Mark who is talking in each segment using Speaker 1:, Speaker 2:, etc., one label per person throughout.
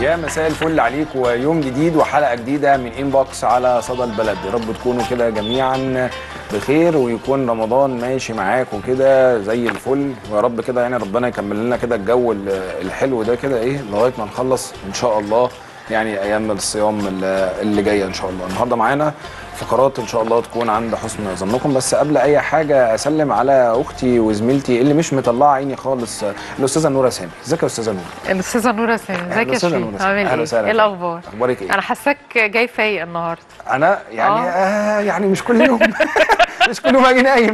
Speaker 1: يا مساء الفل عليك ويوم جديد وحلقه جديده من انبوكس على صدى البلد يا رب تكونوا كده جميعا بخير ويكون رمضان ماشي معاكم كده زي الفل ويا رب كده يعني ربنا يكمل لنا كده الجو ال- الحلو ده كده ايه لغايه ما نخلص ان شاء الله يعني ايام الصيام اللي اللي جايه ان شاء الله النهارده معانا فقرات ان شاء الله تكون عند حسن ظنكم بس قبل اي حاجه اسلم على اختي وزميلتي اللي مش مطلعه عيني خالص الاستاذه نوره سامي ازيك يا استاذه نوره
Speaker 2: الاستاذه نوره سامي ازيك يا
Speaker 1: الأستاذة
Speaker 2: شريف
Speaker 1: نورة سامي.
Speaker 2: عامل
Speaker 1: أهلا
Speaker 2: ايه؟
Speaker 1: وسهلا
Speaker 2: ايه
Speaker 1: فيك.
Speaker 2: الاخبار؟
Speaker 1: اخبارك ايه
Speaker 2: انا حاساك جاي فايق النهارده
Speaker 1: انا يعني
Speaker 2: آه.
Speaker 1: آه يعني مش كل يوم مش كل يوم اجي نايم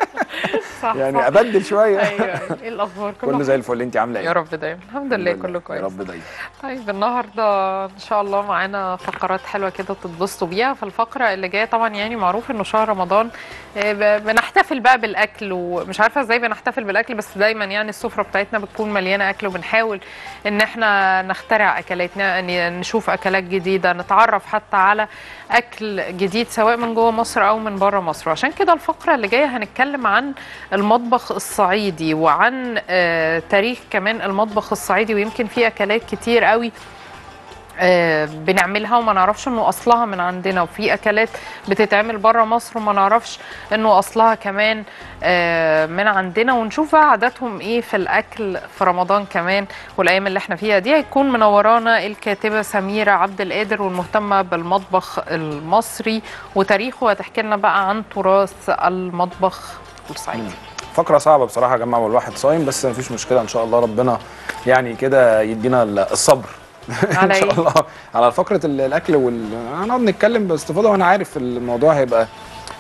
Speaker 2: صح
Speaker 1: يعني
Speaker 2: صح.
Speaker 1: ابدل شويه
Speaker 2: ايوه أيوة. ايه الاخبار؟
Speaker 1: كله زي الفل انت عامله ايه
Speaker 2: يا رب دايما الحمد لله كله
Speaker 1: يا
Speaker 2: كويس
Speaker 1: رب دايما
Speaker 2: طيب النهارده ان شاء الله معانا فقرات حلوه كده تتبسطوا بيها فالفقره اللي جايه طبعا يعني معروف انه شهر رمضان آه، ب- بنحتفل بقى بالاكل ومش عارفه ازاي بنحتفل بالاكل بس دايما يعني السفره بتاعتنا بتكون مليانه اكل وبنحاول ان احنا نخترع اكلات ن- نشوف اكلات جديده نتعرف حتى على اكل جديد سواء من جوه مصر او من بره مصر وعشان كده الفقره اللي جايه هنتكلم عن المطبخ الصعيدي وعن آه، تاريخ كمان المطبخ الصعيدي ويمكن في اكلات كتير قوي آه، بنعملها وما نعرفش انه اصلها من عندنا وفي اكلات بتتعمل بره مصر وما نعرفش انه اصلها كمان آه، من عندنا ونشوف بقى عاداتهم ايه في الاكل في رمضان كمان والايام اللي احنا فيها دي هيكون منورانا الكاتبه سميره عبد القادر والمهتمه بالمطبخ المصري وتاريخه وهتحكي لنا بقى عن تراث المطبخ الصعيدي
Speaker 1: فقره صعبه بصراحه يا جماعه والواحد صايم بس مفيش مشكله ان شاء الله ربنا يعني كده يدينا الصبر ان
Speaker 2: على
Speaker 1: شاء
Speaker 2: إيه؟
Speaker 1: الله على فقره ال- الاكل وال هنقعد نتكلم باستفاضه وانا عارف الموضوع هيبقى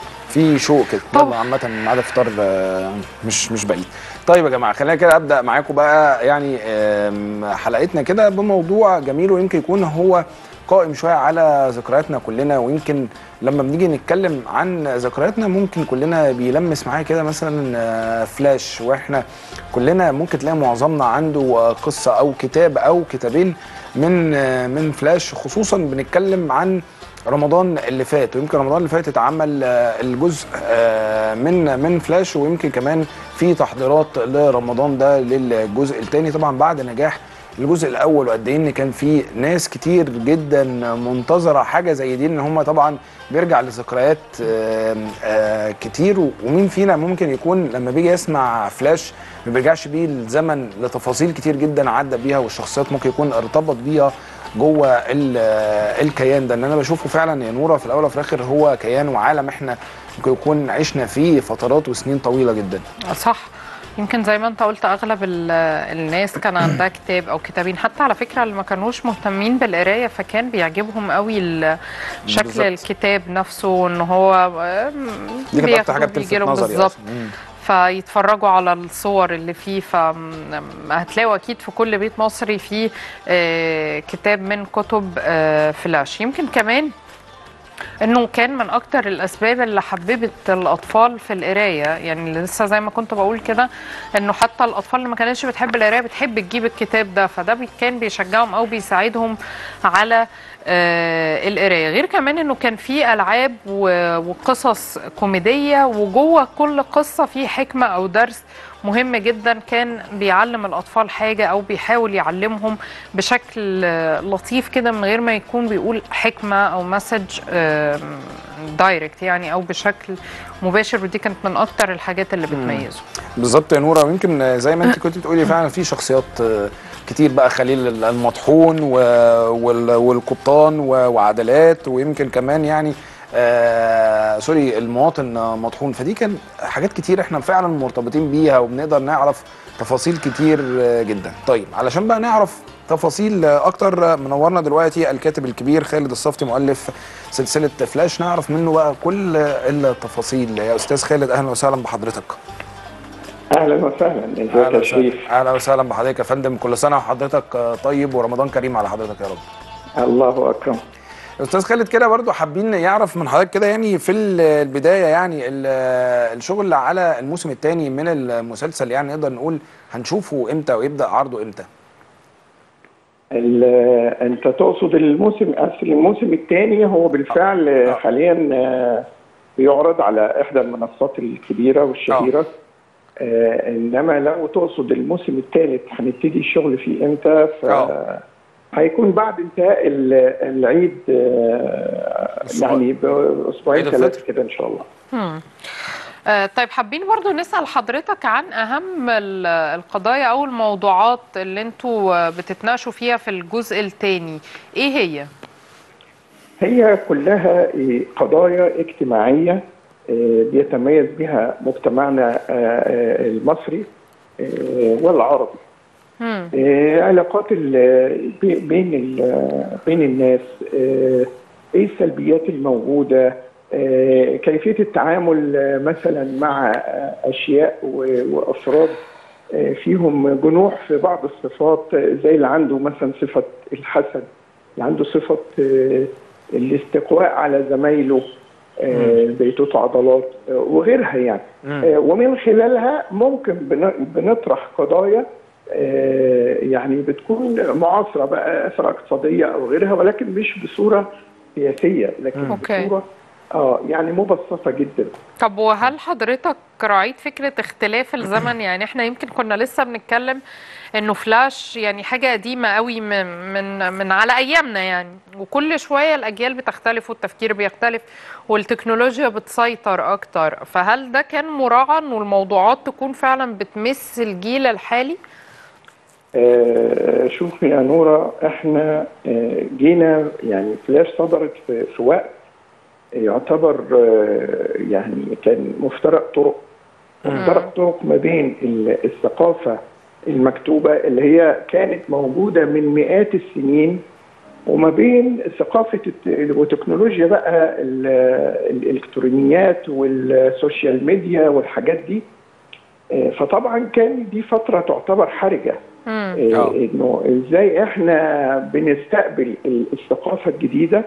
Speaker 1: في شوق كده
Speaker 2: طبعا.
Speaker 1: يلا عامه ميعاد الفطار آه، مش مش بعيد طيب يا جماعه خلينا كده ابدا معاكم بقى يعني آم، حلقتنا كده بموضوع جميل ويمكن يكون هو قائم شويه على ذكرياتنا كلنا ويمكن لما بنيجي نتكلم عن ذكرياتنا ممكن كلنا بيلمس معايا كده مثلا آه، فلاش واحنا كلنا ممكن تلاقي معظمنا عنده آه، قصه او كتاب او كتابين من آه، من فلاش خصوصا بنتكلم عن رمضان اللي فات ويمكن رمضان اللي فات اتعمل آه، الجزء آه، من من فلاش ويمكن كمان في تحضيرات لرمضان ده للجزء الثاني طبعا بعد نجاح الجزء الاول وقد ايه ان كان في ناس كتير جدا منتظره حاجه زي دي ان هم طبعا بيرجع لذكريات آه، آه، كتير ومين فينا ممكن يكون لما بيجي يسمع فلاش ما بيرجعش بيه الزمن لتفاصيل كتير جدا عدى بيها والشخصيات ممكن يكون ارتبط بيها جوه ال- الكيان ده ان انا بشوفه فعلا يا نوره في الاول وفي الاخر هو كيان وعالم احنا ممكن يكون عشنا فيه فترات وسنين طويله جدا
Speaker 2: صح يمكن زي ما انت قلت اغلب ال- الناس كان عندها كتاب او كتابين حتى على فكره اللي ما كانوش مهتمين بالقرايه فكان بيعجبهم قوي ال- شكل
Speaker 1: بالظبط.
Speaker 2: الكتاب نفسه ان هو آم،
Speaker 1: دي كانت اكتر
Speaker 2: بياخدوا
Speaker 1: حاجه بتلفت
Speaker 2: بيجيلهم
Speaker 1: نظري
Speaker 2: بالظبط
Speaker 1: أصلاً. مم.
Speaker 2: فيتفرجوا على الصور اللي فيه فهتلاقوا اكيد في كل بيت مصري فيه آه، كتاب من كتب آه، فلاش يمكن كمان انه كان من اكتر الاسباب اللي حببت الاطفال في القرايه يعني لسه زي ما كنت بقول كده انه حتى الاطفال اللي ما كانتش بتحب القرايه بتحب تجيب الكتاب ده فده بي- كان بيشجعهم او بيساعدهم على آه القرايه غير كمان انه كان في العاب و- وقصص كوميديه وجوه كل قصه في حكمه او درس مهم جدا كان بيعلم الاطفال حاجه او بيحاول يعلمهم بشكل آه، لطيف كده من غير ما يكون بيقول حكمه او مسج دايركت يعني او بشكل مباشر ودي كانت من اكتر الحاجات اللي بتميزه
Speaker 1: بالظبط يا نوره ويمكن زي ما انت كنت بتقولي فعلا في شخصيات آه، كتير بقى خليل المطحون و- وال- والقبطان و- وعدلات ويمكن كمان يعني آه سوري المواطن مطحون فدي كان حاجات كتير احنا فعلا مرتبطين بيها وبنقدر نعرف تفاصيل كتير آه، جدا طيب علشان بقى نعرف تفاصيل آه، اكتر آه، منورنا دلوقتي الكاتب الكبير خالد الصفتي مؤلف سلسله فلاش نعرف منه بقى كل التفاصيل يا استاذ خالد اهلا وسهلا بحضرتك
Speaker 3: اهلا وسهلا ازيك
Speaker 1: اهلا
Speaker 3: يا
Speaker 1: وسهلا
Speaker 3: شريف
Speaker 1: اهلا وسهلا بحضرتك يا فندم كل سنه وحضرتك آه، طيب ورمضان كريم على حضرتك يا رب
Speaker 3: الله اكرم
Speaker 1: استاذ خالد كده برضو حابين يعرف من حضرتك كده يعني في ال- البدايه يعني ال- الشغل على الموسم الثاني من المسلسل يعني نقدر نقول هنشوفه امتى ويبدا عرضه امتى
Speaker 3: ال- انت تقصد الموسم اصل الموسم الثاني هو بالفعل
Speaker 1: آه.
Speaker 3: حاليا آه، بيعرض على احدى المنصات الكبيره والشهيره آه انما لو تقصد الموسم الثالث هنبتدي الشغل فيه امتى ف
Speaker 1: آه.
Speaker 3: هيكون بعد انتهاء ال- العيد آه،
Speaker 1: الصغ-
Speaker 3: يعني باسبوعين
Speaker 1: عيد الفطر.
Speaker 3: ثلاثه كده ان شاء الله
Speaker 2: مم. آه، طيب حابين برضو نسأل حضرتك عن أهم ال- القضايا أو الموضوعات اللي انتوا آه، بتتناقشوا فيها في الجزء الثاني إيه هي؟
Speaker 3: هي كلها آه، قضايا اجتماعيه آه، بيتميز بها مجتمعنا آه، آه، المصري آه، والعربي
Speaker 2: مم.
Speaker 3: آه، علاقات ال- بي- بين ال- بين الناس آه، ايه السلبيات الموجوده آه، كيفيه التعامل آه، مثلا مع آه، اشياء و- وافراد آه، فيهم جنوح في بعض الصفات آه، زي اللي عنده مثلا صفه الحسد اللي عنده صفه آه، الاستقواء على زمايله آه، زي توت عضلات آه، وغيرها يعني
Speaker 1: مم.
Speaker 3: آه، ومن خلالها ممكن بن- بنطرح قضايا آه، يعني بتكون معاصره بقى اثر اقتصاديه او غيرها ولكن مش بصوره سياسيه لكن
Speaker 2: أوكي.
Speaker 3: بصوره اه يعني مبسطه جدا
Speaker 2: طب وهل حضرتك راعيت فكرة اختلاف الزمن يعني احنا يمكن كنا لسه بنتكلم انه فلاش يعني حاجة قديمة قوي من من من على ايامنا يعني وكل شوية الاجيال بتختلف والتفكير بيختلف والتكنولوجيا بتسيطر اكتر فهل ده كان مراعى انه الموضوعات تكون فعلا بتمس الجيل الحالي؟
Speaker 3: آه، شوف يا نورة احنا آه، جينا يعني فلاش صدرت في, في وقت يعتبر آه، يعني كان مفترق طرق مفترق طرق ما بين ال- الثقافة المكتوبة اللي هي كانت موجودة من مئات السنين وما بين ثقافة الت- وتكنولوجيا بقى ال- الإلكترونيات والسوشيال ميديا والحاجات دي آه، فطبعا كان دي فترة تعتبر حرجة
Speaker 2: مم.
Speaker 3: إيه،
Speaker 1: آه.
Speaker 3: انه ازاي احنا بنستقبل ال- الثقافه الجديده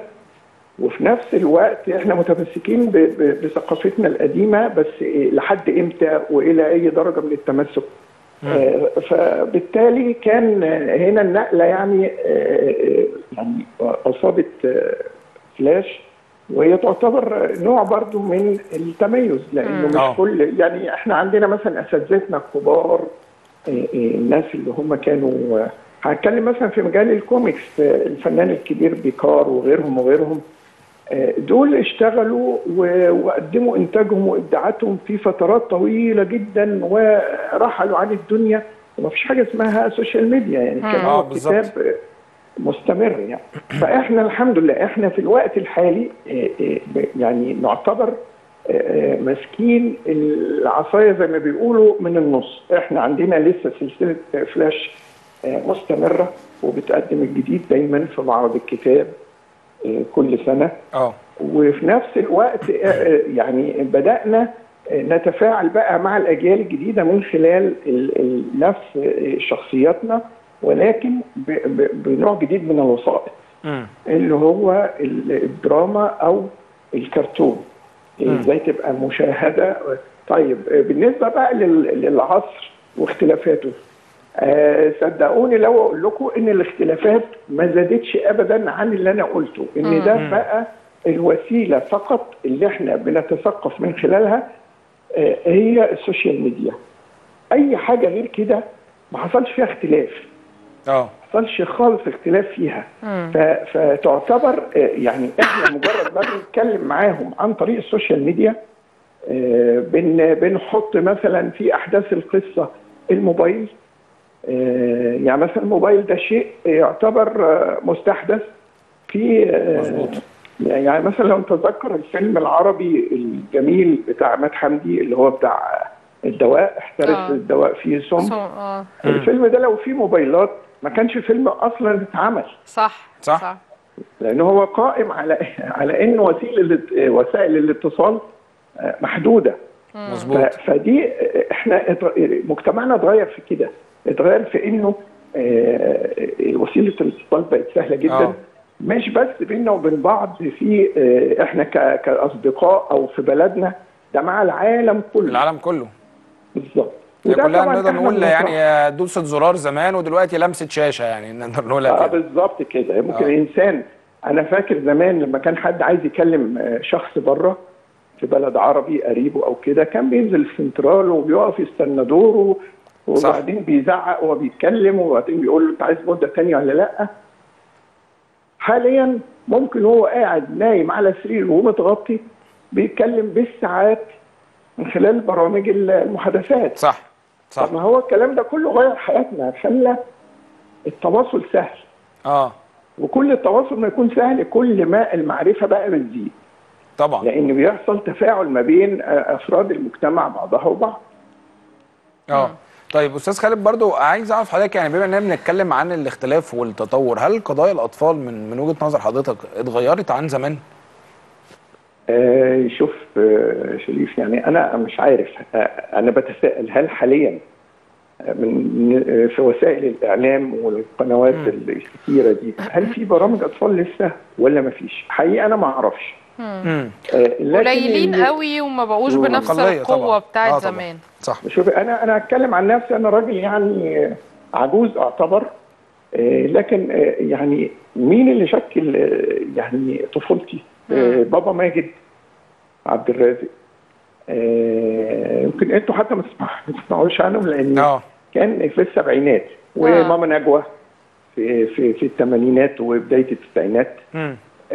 Speaker 3: وفي نفس الوقت احنا متمسكين ب- ب- بثقافتنا القديمه بس إيه، لحد امتى والى اي درجه من التمسك آه، فبالتالي كان آه، هنا النقله يعني آه، آه، يعني اصابت آه، فلاش وهي تعتبر نوع برضو من التميز لانه مش
Speaker 1: آه.
Speaker 3: كل يعني احنا عندنا مثلا اساتذتنا الكبار آه، آه، الناس اللي هم كانوا آه، هتكلم مثلا في مجال الكوميكس آه، الفنان الكبير بيكار وغيرهم وغيرهم آه، دول اشتغلوا و- وقدموا انتاجهم وابداعاتهم في فترات طويله جدا ورحلوا عن الدنيا ومفيش حاجه اسمها سوشيال ميديا يعني كان
Speaker 1: آه،
Speaker 3: هو
Speaker 1: بالظبط.
Speaker 3: كتاب آه، مستمر يعني فاحنا الحمد لله احنا في الوقت الحالي آه، آه، ب- يعني نعتبر آه، آه، ماسكين العصايه زي ما بيقولوا من النص احنا عندنا لسه سلسله آه، فلاش آه، مستمره وبتقدم الجديد دايما في معرض الكتاب آه، كل سنه
Speaker 1: اه
Speaker 3: وفي نفس الوقت آه، آه، يعني بدأنا آه، نتفاعل بقى مع الأجيال الجديدة من خلال ال- ال- نفس آه، شخصياتنا ولكن ب- ب- بنوع جديد من الوسائط
Speaker 1: مم.
Speaker 3: اللي هو ال- الدراما أو الكرتون ازاي تبقى مشاهدة طيب آه، بالنسبة بقى لل- للعصر واختلافاته آه، صدقوني لو اقول لكم ان الاختلافات ما زادتش ابدا عن اللي انا قلته ان ده بقى الوسيله فقط اللي احنا بنتثقف من خلالها آه، هي السوشيال ميديا اي حاجه غير كده ما حصلش فيها اختلاف
Speaker 1: اه
Speaker 3: ما حصلش خالص اختلاف فيها ف- فتعتبر آه، يعني احنا مجرد ما بنتكلم معاهم عن طريق السوشيال ميديا آه، بن بنحط مثلا في احداث القصه الموبايل آه، يعني مثلا الموبايل ده شيء يعتبر آه، مستحدث في آه،
Speaker 1: مظبوط.
Speaker 3: يعني مثلا لو نتذكر الفيلم العربي الجميل بتاع عماد حمدي اللي هو بتاع الدواء احترس
Speaker 2: آه.
Speaker 3: الدواء فيه سم
Speaker 2: سو- اه
Speaker 3: الفيلم ده لو فيه موبايلات ما كانش فيلم اصلا اتعمل
Speaker 2: صح
Speaker 1: صح.
Speaker 2: صح
Speaker 3: لان هو قائم على على ان وسيله وسائل الاتصال آه، محدوده ف-
Speaker 1: مظبوط
Speaker 3: فدي آه، احنا اتغ- مجتمعنا اتغير في كده اتغير في انه آه، وسيله الاتصال بقت سهله جدا
Speaker 1: آه.
Speaker 3: مش بس بيننا وبين بعض في آه، احنا ك- كاصدقاء او في بلدنا ده مع العالم كله
Speaker 1: العالم كله
Speaker 3: بالظبط
Speaker 1: هي
Speaker 3: وده
Speaker 1: كلها
Speaker 3: طبعاً
Speaker 1: نقدر
Speaker 3: إحنا
Speaker 1: نقول
Speaker 3: بنفرح.
Speaker 1: يعني دوسة زرار زمان ودلوقتي لمسة شاشة يعني نقدر نقولها
Speaker 3: اه
Speaker 1: كده
Speaker 3: بالظبط كده ممكن
Speaker 1: آه.
Speaker 3: الانسان انا فاكر زمان لما كان حد عايز يكلم آه، شخص بره في بلد عربي قريبه او كده كان بينزل السنترال وبيقف يستنى دوره
Speaker 1: صح.
Speaker 3: وبعدين بيزعق وهو بيتكلم وبعدين بيقول له انت عايز مده ثانيه ولا لا حاليا ممكن هو قاعد نايم على سريره ومتغطي بيتكلم بالساعات من خلال برامج المحادثات
Speaker 1: صح صح
Speaker 3: طب ما هو الكلام ده كله غير حياتنا خلى التواصل سهل
Speaker 1: اه
Speaker 3: وكل التواصل ما يكون سهل كل ما المعرفه بقى بتزيد
Speaker 1: طبعا
Speaker 3: لان بيحصل تفاعل ما بين آه، افراد المجتمع بعضها وبعض
Speaker 1: اه طيب استاذ خالد برضو عايز اعرف حضرتك يعني بما اننا بنتكلم عن الاختلاف والتطور هل قضايا الاطفال من من وجهه نظر حضرتك اتغيرت عن زمان؟
Speaker 3: آه، شوف آه، شريف يعني انا مش عارف آه، انا بتساءل هل حاليا آه، من آه، في وسائل الاعلام والقنوات
Speaker 1: مم.
Speaker 3: الكثيره دي هل في برامج اطفال لسه ولا ما فيش؟ حقيقه انا ما اعرفش
Speaker 1: امم
Speaker 3: آه، لكن
Speaker 2: قليلين
Speaker 3: اللي-
Speaker 2: قوي وما بقوش
Speaker 3: مم.
Speaker 2: بنفس
Speaker 1: أقلية
Speaker 2: القوه
Speaker 1: طبعاً.
Speaker 2: بتاعت
Speaker 1: آه طبعاً.
Speaker 2: زمان
Speaker 1: صح
Speaker 3: شوف انا انا هتكلم عن نفسي انا راجل يعني عجوز اعتبر آه، لكن آه، يعني مين اللي شكل آه، يعني طفولتي؟ آه، بابا ماجد عبد الرازق آه، يمكن انتوا حتى ما تسمع- ما تسمعوش عنهم لان
Speaker 1: اه
Speaker 3: كان في السبعينات وماما نجوى في في في الثمانينات وبدايه التسعينات
Speaker 1: امم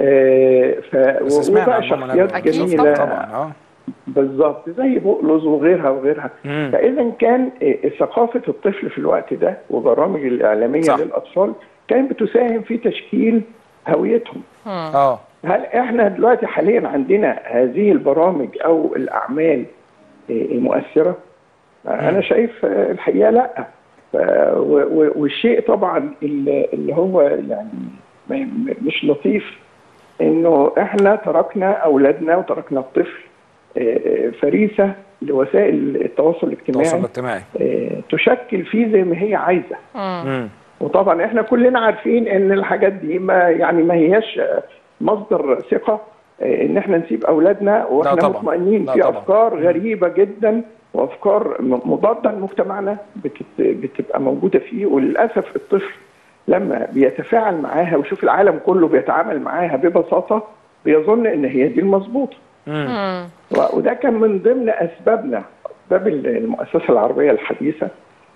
Speaker 3: آه، ف
Speaker 1: بس سمعنا
Speaker 3: وبقى
Speaker 1: عن ماما
Speaker 3: شخصيات
Speaker 1: نجوى.
Speaker 2: أكيد
Speaker 3: جميله
Speaker 1: طبعا اه
Speaker 3: بالظبط زي بقلز وغيرها وغيرها
Speaker 1: مم.
Speaker 3: فاذا كان آه، ثقافه الطفل في الوقت ده وبرامج الاعلاميه
Speaker 1: صح.
Speaker 3: للاطفال كانت بتساهم في تشكيل هويتهم
Speaker 1: اه
Speaker 3: هل احنا دلوقتي حاليا عندنا هذه البرامج او الاعمال آه، مؤثره انا شايف آه، الحقيقه لا ف- و- و- والشيء طبعا اللي اللي هو يعني ما- م- مش لطيف انه احنا تركنا اولادنا وتركنا الطفل آه، آه، فريسه لوسائل التواصل
Speaker 1: التواصل
Speaker 3: الاجتماعي
Speaker 1: الاجتماعي
Speaker 3: آه، تشكل فيه زي ما هي عايزه
Speaker 1: امم
Speaker 3: وطبعا احنا كلنا عارفين ان الحاجات دي ما يعني ما هياش آه، مصدر ثقه آه، ان احنا نسيب اولادنا واحنا
Speaker 1: طبعاً.
Speaker 3: مطمئنين
Speaker 1: لا
Speaker 3: في
Speaker 1: طبعاً.
Speaker 3: افكار غريبه جدا وافكار م- مضاده لمجتمعنا بتت- بتبقى موجوده فيه وللاسف الطفل لما بيتفاعل معاها ويشوف العالم كله بيتعامل معاها ببساطه بيظن ان هي دي المظبوطه
Speaker 1: امم
Speaker 2: مم.
Speaker 3: و- وده كان من ضمن اسبابنا اسباب المؤسسه العربيه الحديثه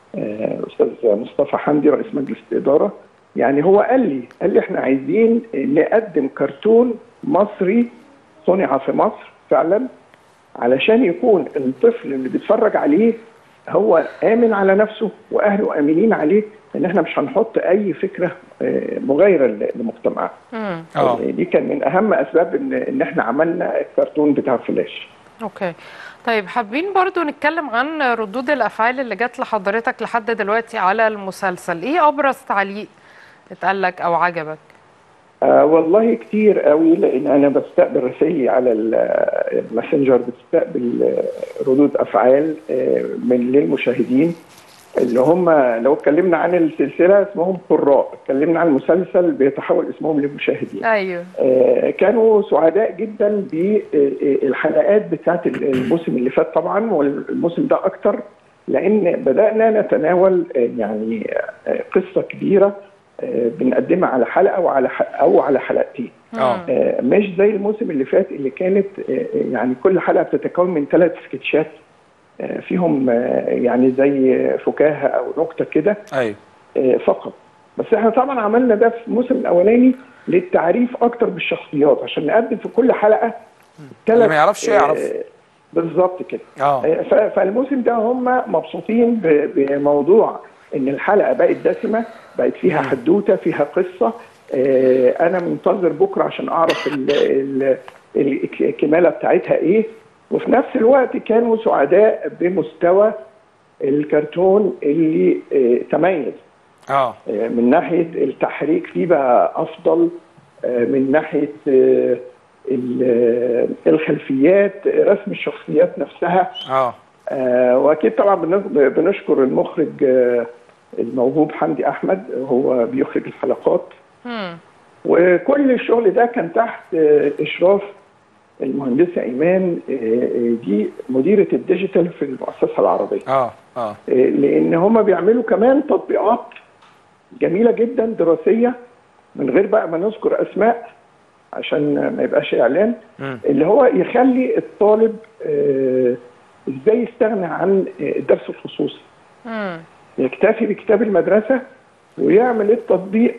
Speaker 3: آه، استاذ مصطفى حمدي رئيس مجلس الاداره يعني هو قال لي قال لي احنا عايزين نقدم كرتون مصري صنع في مصر فعلا علشان يكون الطفل اللي بيتفرج عليه هو امن على نفسه واهله امنين عليه ان احنا مش هنحط اي فكره آه، مغايره ل- لمجتمعنا
Speaker 2: مم.
Speaker 1: اه
Speaker 3: دي كان من اهم اسباب ان ان احنا عملنا الكرتون بتاع فلاش
Speaker 2: اوكي طيب حابين برضو نتكلم عن ردود الافعال اللي جت لحضرتك لحد دلوقتي على المسلسل ايه ابرز تعليق اتقال لك او عجبك
Speaker 3: آه والله كتير قوي لان انا بستقبل رسائلي على ال- الماسنجر بتستقبل آه، ردود افعال آه، من للمشاهدين اللي هم لو اتكلمنا عن السلسله اسمهم قراء اتكلمنا عن المسلسل بيتحول اسمهم للمشاهدين
Speaker 2: ايوه
Speaker 3: آه، كانوا سعداء جدا بالحلقات بتاعت الموسم اللي فات طبعا والموسم ده اكتر لان بدانا نتناول آه، يعني آه، قصه كبيره آه، بنقدمها على حلقه وعلى ح- او على حلقتين
Speaker 1: اه
Speaker 3: آه، مش زي الموسم اللي فات اللي كانت آه، يعني كل حلقه بتتكون من ثلاث سكتشات آه، فيهم آه، يعني زي فكاهه او نكته كده
Speaker 1: ايوه
Speaker 3: آه، فقط بس احنا طبعا عملنا ده في الموسم الاولاني للتعريف اكتر بالشخصيات عشان نقدم في كل حلقه
Speaker 1: اللي ما يعرفش يعرف.
Speaker 3: آه، بالظبط كده
Speaker 1: اه
Speaker 3: آه، ف- فالموسم ده هم مبسوطين ب- بموضوع ان الحلقه بقت دسمه بقت فيها حدوته فيها قصه آه، انا منتظر بكره عشان اعرف ال- ال- ال- الكماله بتاعتها ايه وفي نفس الوقت كانوا سعداء بمستوى الكرتون اللي آه، تميز
Speaker 1: اه
Speaker 3: آه، من ناحيه التحريك فيه بقى افضل آه، من ناحيه آه، ال- آه، الخلفيات رسم الشخصيات نفسها
Speaker 1: اه
Speaker 3: آه، واكيد طبعا بن- بنشكر المخرج آه، الموهوب حمدي احمد هو بيخرج الحلقات
Speaker 2: مم.
Speaker 3: وكل الشغل ده كان تحت آه، اشراف المهندسه ايمان آه، آه، دي مديره الديجيتال في المؤسسه العربيه
Speaker 1: اه اه
Speaker 3: آه، لان هم بيعملوا كمان تطبيقات جميله جدا دراسيه من غير بقى ما نذكر اسماء عشان ما يبقاش اعلان
Speaker 1: مم.
Speaker 3: اللي هو يخلي الطالب آه، ازاي يستغنى عن آه، الدرس الخصوصي
Speaker 2: مم.
Speaker 3: يكتفي بكتاب المدرسه ويعمل التطبيق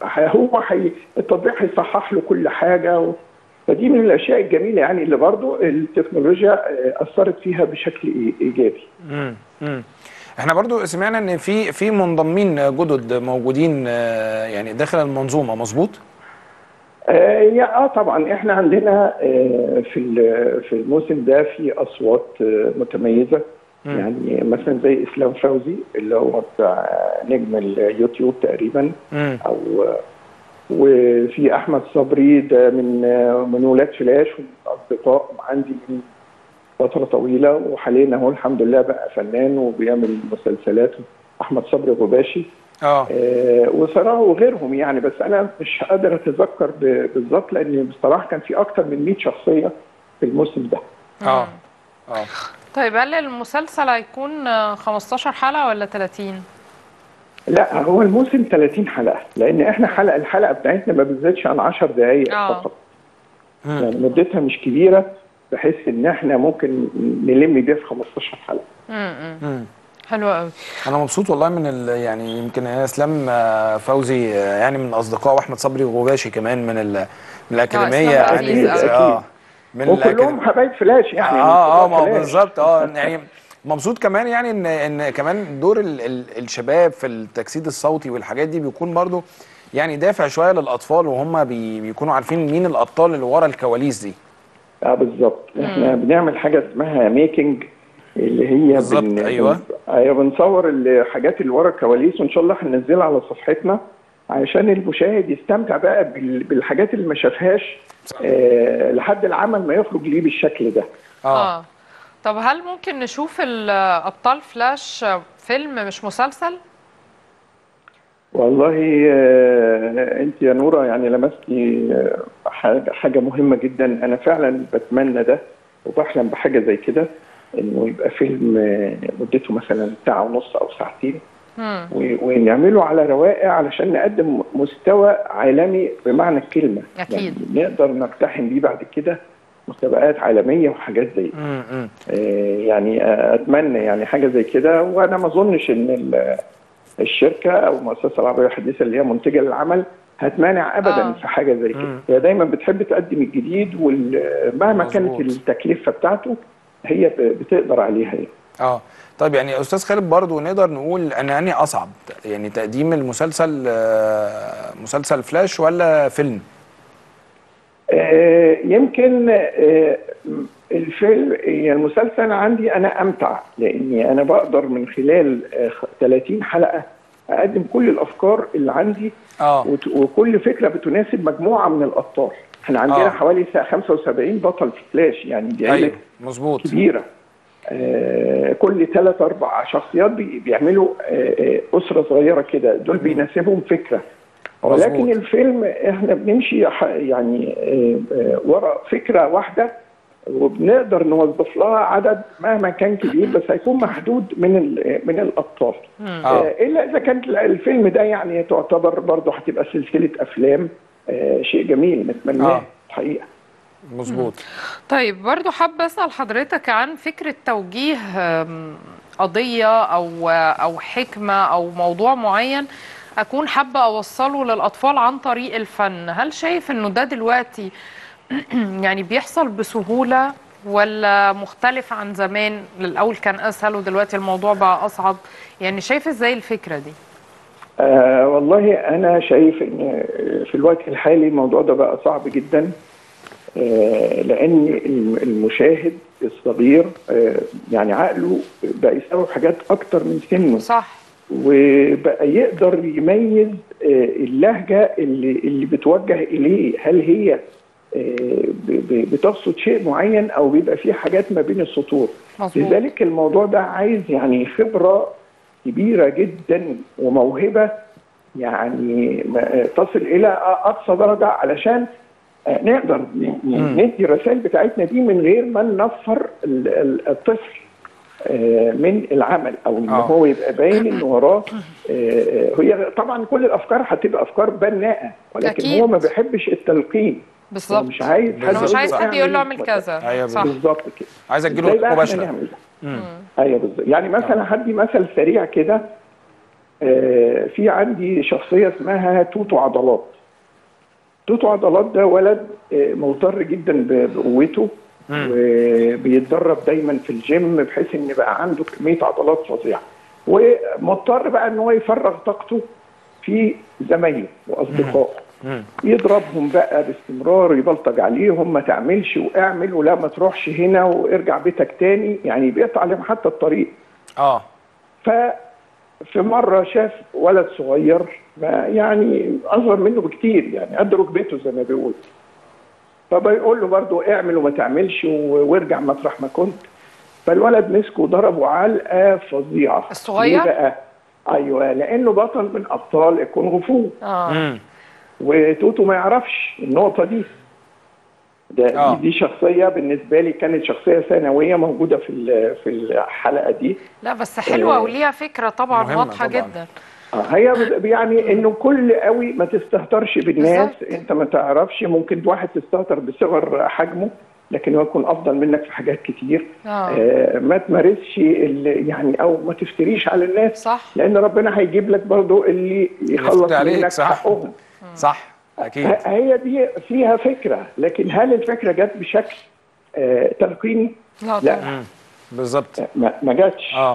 Speaker 3: هو حي... التطبيق هيصحح له كل حاجه و... فدي من الاشياء الجميله يعني اللي برضو التكنولوجيا آه، اثرت فيها بشكل إي- ايجابي
Speaker 1: مم. مم. احنا برضو سمعنا ان في في منضمين جدد موجودين آه، يعني داخل المنظومه مظبوط
Speaker 3: آه يا اه طبعا احنا عندنا آه في ال- في الموسم ده في اصوات آه متميزه
Speaker 1: مم.
Speaker 3: يعني مثلا زي اسلام فوزي اللي هو بتاع نجم اليوتيوب تقريبا
Speaker 1: مم.
Speaker 3: او وفي احمد صبري ده من من ولاد فلاش ومن اصدقاء عندي من فتره طويله وحاليا اهو الحمد لله بقى فنان وبيعمل مسلسلات احمد صبري غباشي
Speaker 1: اه
Speaker 3: آه وصراحه وغيرهم يعني بس انا مش قادر اتذكر ب- بالظبط لان بصراحه كان في اكتر من 100 شخصيه في الموسم ده
Speaker 1: اه اه
Speaker 2: طيب هل المسلسل هيكون آه، 15 حلقة ولا 30
Speaker 3: لا هو الموسم 30 حلقه لان احنا حلقه الحلقه بتاعتنا ما بتزيدش عن 10 دقائق
Speaker 2: آه.
Speaker 3: فقط
Speaker 1: مم.
Speaker 3: يعني مدتها مش كبيره بحيث ان احنا ممكن نلم بيها في 15 حلقه
Speaker 2: امم
Speaker 1: مم.
Speaker 2: حلو قوي
Speaker 1: انا مبسوط والله من ال يعني يمكن اسلام آه، فوزي آه، يعني من اصدقاء واحمد صبري غباشي كمان من ال من الاكاديميه
Speaker 2: إسلام
Speaker 1: يعني
Speaker 2: عزيز
Speaker 3: أوي.
Speaker 1: اه من
Speaker 3: وكلهم
Speaker 1: الأكاديمية.
Speaker 3: حبايب فلاش يعني
Speaker 1: اه اه
Speaker 3: من
Speaker 1: ما هو
Speaker 3: فلاش.
Speaker 1: بالظبط اه يعني مبسوط كمان يعني ان ان كمان دور ال ال الشباب في التجسيد الصوتي والحاجات دي بيكون برضو يعني دافع شويه للاطفال وهم بي بيكونوا عارفين مين الابطال اللي ورا الكواليس دي
Speaker 3: اه بالظبط احنا بنعمل حاجه اسمها ميكنج اللي هي
Speaker 1: بالظبط، أيوة.
Speaker 3: ايوه بنصور الحاجات اللي ورا الكواليس وان شاء الله هننزلها على صفحتنا عشان المشاهد يستمتع بقى بال- بالحاجات اللي ما شافهاش آه لحد العمل ما يخرج ليه بالشكل ده
Speaker 1: اه
Speaker 2: اه طب هل ممكن نشوف ال- ابطال فلاش آه، فيلم مش مسلسل
Speaker 3: والله آه انت يا نوره يعني لمستي آه، حاجه حاجه مهمه جدا انا فعلا بتمنى ده وبحلم بحاجه زي كده انه يبقى فيلم آه، مدته مثلا ساعه ونص او ساعتين
Speaker 2: امم
Speaker 3: و- ونعمله على رواقه علشان نقدم مستوى عالمي بمعنى الكلمه
Speaker 2: أكيد.
Speaker 3: يعني نقدر نقتحم بيه بعد كده مسابقات عالميه وحاجات زي كده.
Speaker 1: امم امم
Speaker 3: آه، يعني آه، اتمنى يعني حاجه زي كده وانا ما اظنش ان ال- الشركه او المؤسسه العربيه الحديثه اللي هي منتجه للعمل هتمانع ابدا
Speaker 2: آه.
Speaker 3: في حاجه زي كده
Speaker 1: مم.
Speaker 3: هي دايما بتحب تقدم الجديد ومهما كانت
Speaker 1: مظبوط.
Speaker 3: التكلفه بتاعته هي ب- بتقدر عليها يعني.
Speaker 1: اه طيب يعني استاذ خالد برضو نقدر نقول ان اني اصعب يعني تقديم المسلسل آه، مسلسل فلاش ولا فيلم
Speaker 3: آه، يمكن آه، الفيلم يعني المسلسل عندي انا امتع لاني انا بقدر من خلال آه، خ- 30 حلقه اقدم كل الافكار اللي عندي
Speaker 1: اه
Speaker 3: وت- وكل فكره بتناسب مجموعه من الابطال احنا عندنا
Speaker 1: آه.
Speaker 3: حوالي سا- 75 بطل في فلاش يعني دي عيله
Speaker 1: ايوه مظبوط
Speaker 3: كبيره آه، كل ثلاث اربع شخصيات بي- بيعملوا آه، آه، اسره صغيره كده دول بيناسبهم فكره ولكن
Speaker 1: مظبوط.
Speaker 3: الفيلم احنا بنمشي ح- يعني آه، آه، ورا فكره واحده وبنقدر نوظف لها عدد مهما كان كبير بس هيكون محدود من ال- من الابطال
Speaker 1: اه
Speaker 3: آه، الا اذا كان الفيلم ده يعني تعتبر برضه هتبقى سلسله افلام آه، شيء جميل نتمناه
Speaker 1: آه.
Speaker 3: الحقيقه
Speaker 1: مظبوط
Speaker 2: طيب برضو حابة أسأل حضرتك عن فكرة توجيه آم، قضية أو أو حكمة أو موضوع معين أكون حابة أوصله للأطفال عن طريق الفن هل شايف إنه ده دلوقتي يعني بيحصل بسهولة ولا مختلف عن زمان الأول كان أسهل ودلوقتي الموضوع بقى أصعب يعني شايف إزاي الفكرة دي؟
Speaker 3: آه والله انا شايف ان في الوقت الحالي الموضوع ده بقى صعب جدا آه لان الم- المشاهد الصغير آه يعني عقله بقى يستوعب حاجات اكتر من سنه
Speaker 2: صح
Speaker 3: وبقى يقدر يميز آه، اللهجه اللي اللي بتوجه اليه هل هي آه، ب- ب- بتقصد شيء معين او بيبقى فيه حاجات ما بين السطور
Speaker 2: مظبوط
Speaker 3: لذلك الموضوع ده عايز يعني خبره كبيره جدا وموهبه يعني ما- تصل الى اقصى درجه علشان آه، نقدر ن- ن- ندي الرسائل بتاعتنا دي من غير ما ننفر ال- ال- الطفل آه، من العمل او ان
Speaker 1: آه.
Speaker 3: هو يبقى باين ان وراه آه، هي طبعا كل الافكار هتبقى افكار بناءه ولكن
Speaker 2: أكيد.
Speaker 3: هو ما بيحبش التلقين هو
Speaker 2: بالظبط
Speaker 3: مش عايز حد
Speaker 1: بالظبط.
Speaker 2: مش عايز حد يقول له
Speaker 3: اعمل
Speaker 2: اعمل كذا
Speaker 1: أيوة
Speaker 2: صح
Speaker 3: بالظبط كده
Speaker 1: عايز
Speaker 3: ازاي
Speaker 1: اجيله
Speaker 3: بقى احنا
Speaker 1: مباشره
Speaker 3: نعمل ده؟
Speaker 1: مم.
Speaker 3: ايوه بالظبط يعني مثلا هدي مثل سريع كده آه، في عندي شخصيه اسمها توتو عضلات توتو عضلات ده ولد آه، مضطر جدا ب- بقوته وبيتدرب دايما في الجيم بحيث ان بقى عنده كميه عضلات فظيعه ومضطر بقى ان هو يفرغ طاقته في زمايله واصدقائه
Speaker 1: مم.
Speaker 3: يضربهم بقى باستمرار يبلطج عليهم ما تعملش واعمل ولا ما تروحش هنا وارجع بيتك تاني يعني بيقطع عليهم حتى الطريق
Speaker 1: اه
Speaker 3: ففي مرة شاف ولد صغير ما يعني أصغر منه بكتير يعني قد ركبته زي ما بيقول فبيقول له برضه اعمل وما تعملش و- وارجع مطرح ما كنت فالولد مسكه وضربه علقة فظيعة
Speaker 2: الصغير؟
Speaker 3: ليه بقى؟ أيوه لأنه بطل من أبطال الكونغ فو
Speaker 2: اه
Speaker 1: مم.
Speaker 3: وتوتو ما يعرفش النقطة دي ده
Speaker 1: آه.
Speaker 3: دي, دي شخصية بالنسبة لي كانت شخصية ثانوية موجودة في ال- في الحلقة دي
Speaker 2: لا بس حلوه
Speaker 3: آه.
Speaker 2: وليها فكره طبعا
Speaker 1: مهمة
Speaker 2: واضحه
Speaker 1: طبعاً.
Speaker 2: جدا
Speaker 3: آه، هي بت- يعني انه كل قوي ما تستهترش بالناس
Speaker 2: بالظبط.
Speaker 3: انت ما تعرفش ممكن واحد تستهتر بصغر حجمه لكن هو يكون افضل منك في حاجات كتير
Speaker 2: اه
Speaker 3: آه ما تمارسش ال- يعني او ما تفتريش على الناس
Speaker 2: صح
Speaker 3: لان ربنا هيجيب لك برضو اللي يخلص
Speaker 1: يفتري عليك،
Speaker 3: منك
Speaker 1: صح.
Speaker 3: حقهم
Speaker 1: صح اكيد
Speaker 3: ه- هي دي فيها فكره لكن هل الفكره جت بشكل آه تلقيني؟
Speaker 2: لا
Speaker 3: لا.
Speaker 2: طبعا
Speaker 1: مم. بالظبط
Speaker 3: ما ما جاتش
Speaker 1: اه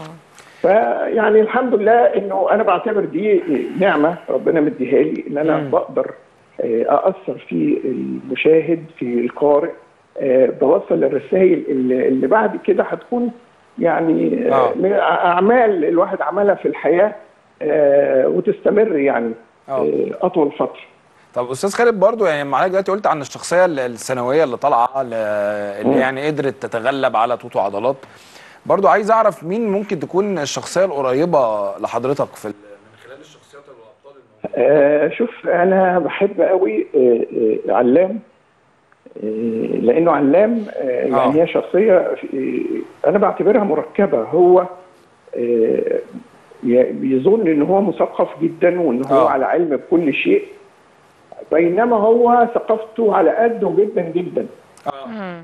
Speaker 3: فيعني الحمد لله انه انا بعتبر دي نعمه ربنا مديها لي ان انا
Speaker 1: مم.
Speaker 3: بقدر آه، ااثر في المشاهد في القارئ آه، بوصل الرسائل اللي اللي بعد كده هتكون يعني آه،
Speaker 1: آه.
Speaker 3: من اعمال الواحد عملها في الحياه آه، وتستمر يعني
Speaker 1: آه.
Speaker 3: آه، اطول فتره
Speaker 1: طب استاذ خالد برضو يعني معاك دلوقتي قلت عن الشخصيه ال- الثانويه اللي طالعه ل- اللي
Speaker 3: مم.
Speaker 1: يعني قدرت تتغلب على توتو عضلات برضو عايز اعرف مين ممكن تكون الشخصيه القريبه لحضرتك في ال- من خلال الشخصيات والابطال الموجودة.
Speaker 3: آه، شوف انا بحب قوي آه، آه، علام آه، لانه علام آه، يعني هي شخصيه آه، انا بعتبرها مركبه هو آه، ي- بيظن ان هو مثقف جدا وان هو
Speaker 1: آه.
Speaker 3: على علم بكل شيء بينما هو ثقافته على قده جدا جدا
Speaker 2: مم.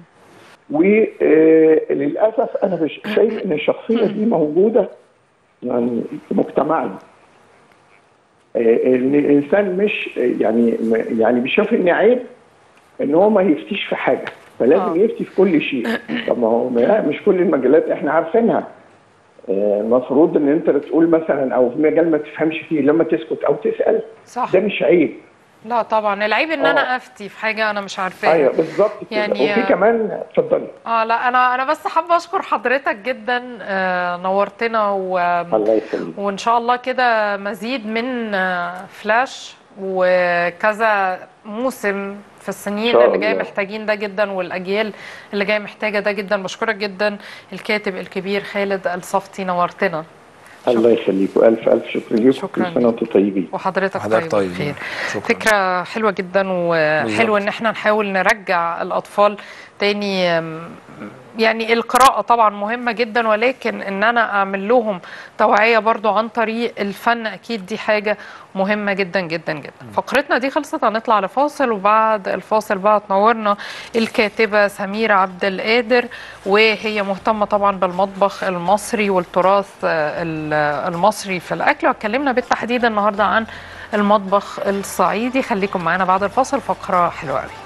Speaker 3: وللاسف انا مش شايف ان الشخصيه دي موجوده يعني في مجتمعنا آه، ان الانسان مش يعني يعني بيشوف ان عيب ان هو ما يفتيش في حاجه فلازم
Speaker 2: آه.
Speaker 3: يفتي في كل شيء طب ما هو ما- مش كل المجالات احنا عارفينها المفروض ان انت تقول مثلا او في مجال ما تفهمش فيه لما تسكت او تسال
Speaker 2: صح
Speaker 3: ده مش عيب
Speaker 2: لا طبعا العيب ان انا
Speaker 3: آه.
Speaker 2: افتي في حاجه انا مش عارفاها
Speaker 3: ايوه بالظبط كده
Speaker 2: يعني-
Speaker 3: وفي كمان اتفضلي
Speaker 2: اه لا انا انا بس حابه اشكر حضرتك جدا آه نورتنا و...
Speaker 3: الله يسلمك
Speaker 2: وان شاء الله كده مزيد من آه، فلاش وكذا موسم في السنين
Speaker 3: شاء
Speaker 2: اللي جايه
Speaker 3: الله.
Speaker 2: محتاجين ده جدا والاجيال اللي جايه محتاجه ده جدا بشكرك جدا الكاتب الكبير خالد الصفتي نورتنا
Speaker 3: الله يخليك والف الف شكر ليك
Speaker 2: شكراً.
Speaker 3: كل سنه وانتم طيبين
Speaker 2: وحضرتك
Speaker 1: حضرتك
Speaker 2: طيب
Speaker 1: طيب
Speaker 2: بخير
Speaker 1: شكرا
Speaker 2: فكرة حلوة جدا وحلو
Speaker 1: بالظبط.
Speaker 2: ان احنا نحاول نرجع الاطفال تاني أم، يعني القراءة طبعا مهمة جدا ولكن ان انا اعمل لهم توعية برضو عن طريق الفن اكيد دي حاجة مهمة جدا جدا جدا فقرتنا دي خلصت هنطلع لفاصل وبعد الفاصل بقى تنورنا الكاتبة سميرة عبد القادر وهي مهتمة طبعا بالمطبخ المصري والتراث آه، ال- المصري في الاكل واتكلمنا بالتحديد النهارده عن المطبخ الصعيدي خليكم معانا بعد الفاصل فقرة حلوة قوي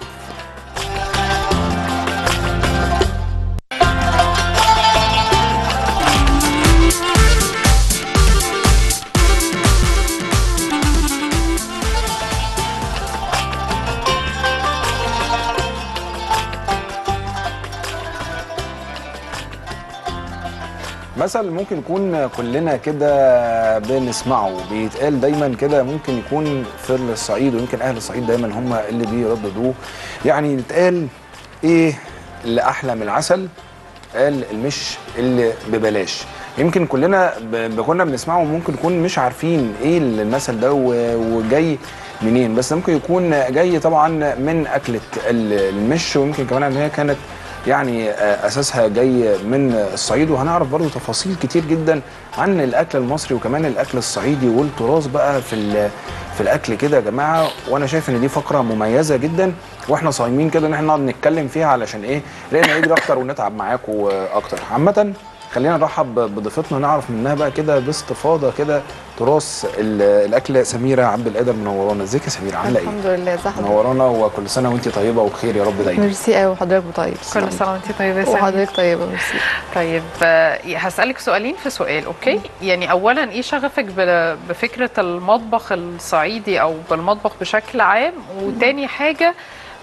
Speaker 1: مثل ممكن يكون كلنا كده بنسمعه بيتقال دايما كده ممكن يكون في الصعيد ويمكن اهل الصعيد دايما هم اللي بيرددوه يعني يتقال ايه اللي احلى من العسل قال المش اللي ببلاش يمكن كلنا ب- كنا بنسمعه وممكن نكون مش عارفين ايه المثل ده و- وجاي منين بس ممكن يكون جاي طبعا من اكله ال- المش ويمكن كمان ان هي كانت يعني آه، اساسها جاي من الصعيد وهنعرف برضو تفاصيل كتير جدا عن الاكل المصري وكمان الاكل الصعيدي والتراث بقى في ال- في الاكل كده يا جماعه وانا شايف ان دي فقره مميزه جدا واحنا صايمين كده ان احنا نقعد نتكلم فيها علشان ايه لقينا يجري اكتر ونتعب معاكم اكتر عامه خلينا نرحب بضيفتنا نعرف منها بقى كده باستفاضه كده تراث ال- الاكل سميره عبد القادر منورانا ازيك يا سميره عامله ايه
Speaker 4: الحمد لله ازي حضرتك
Speaker 1: منورانا وكل سنه وانت طيبه وبخير يا رب دايما
Speaker 4: ميرسي قوي وحضرتك طيب
Speaker 2: كل سنه وانت طيبه يا سامي.
Speaker 4: وحضرتك طيبه ميرسي
Speaker 2: طيب آه، هسألك سؤالين في سؤال اوكي يعني اولا ايه شغفك ب- بفكرة المطبخ الصعيدي او بالمطبخ بشكل عام وتاني حاجة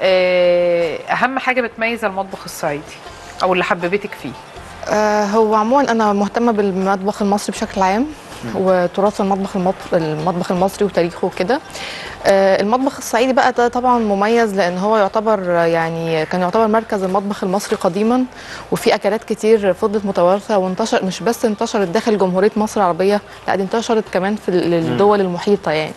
Speaker 2: آه، اهم حاجة بتميز المطبخ الصعيدي او اللي حببتك فيه
Speaker 4: آه هو عموما انا مهتمه بالمطبخ المصري بشكل عام وتراث المطبخ المط- المطبخ المصري وتاريخه وكده آه المطبخ الصعيدي بقى ده طبعا مميز لان هو يعتبر آه، يعني كان يعتبر مركز المطبخ المصري قديما وفي اكلات كتير فضلت متوارثه وانتشر مش بس انتشرت داخل جمهوريه مصر العربيه لا دي انتشرت كمان في ال- الدول المحيطه يعني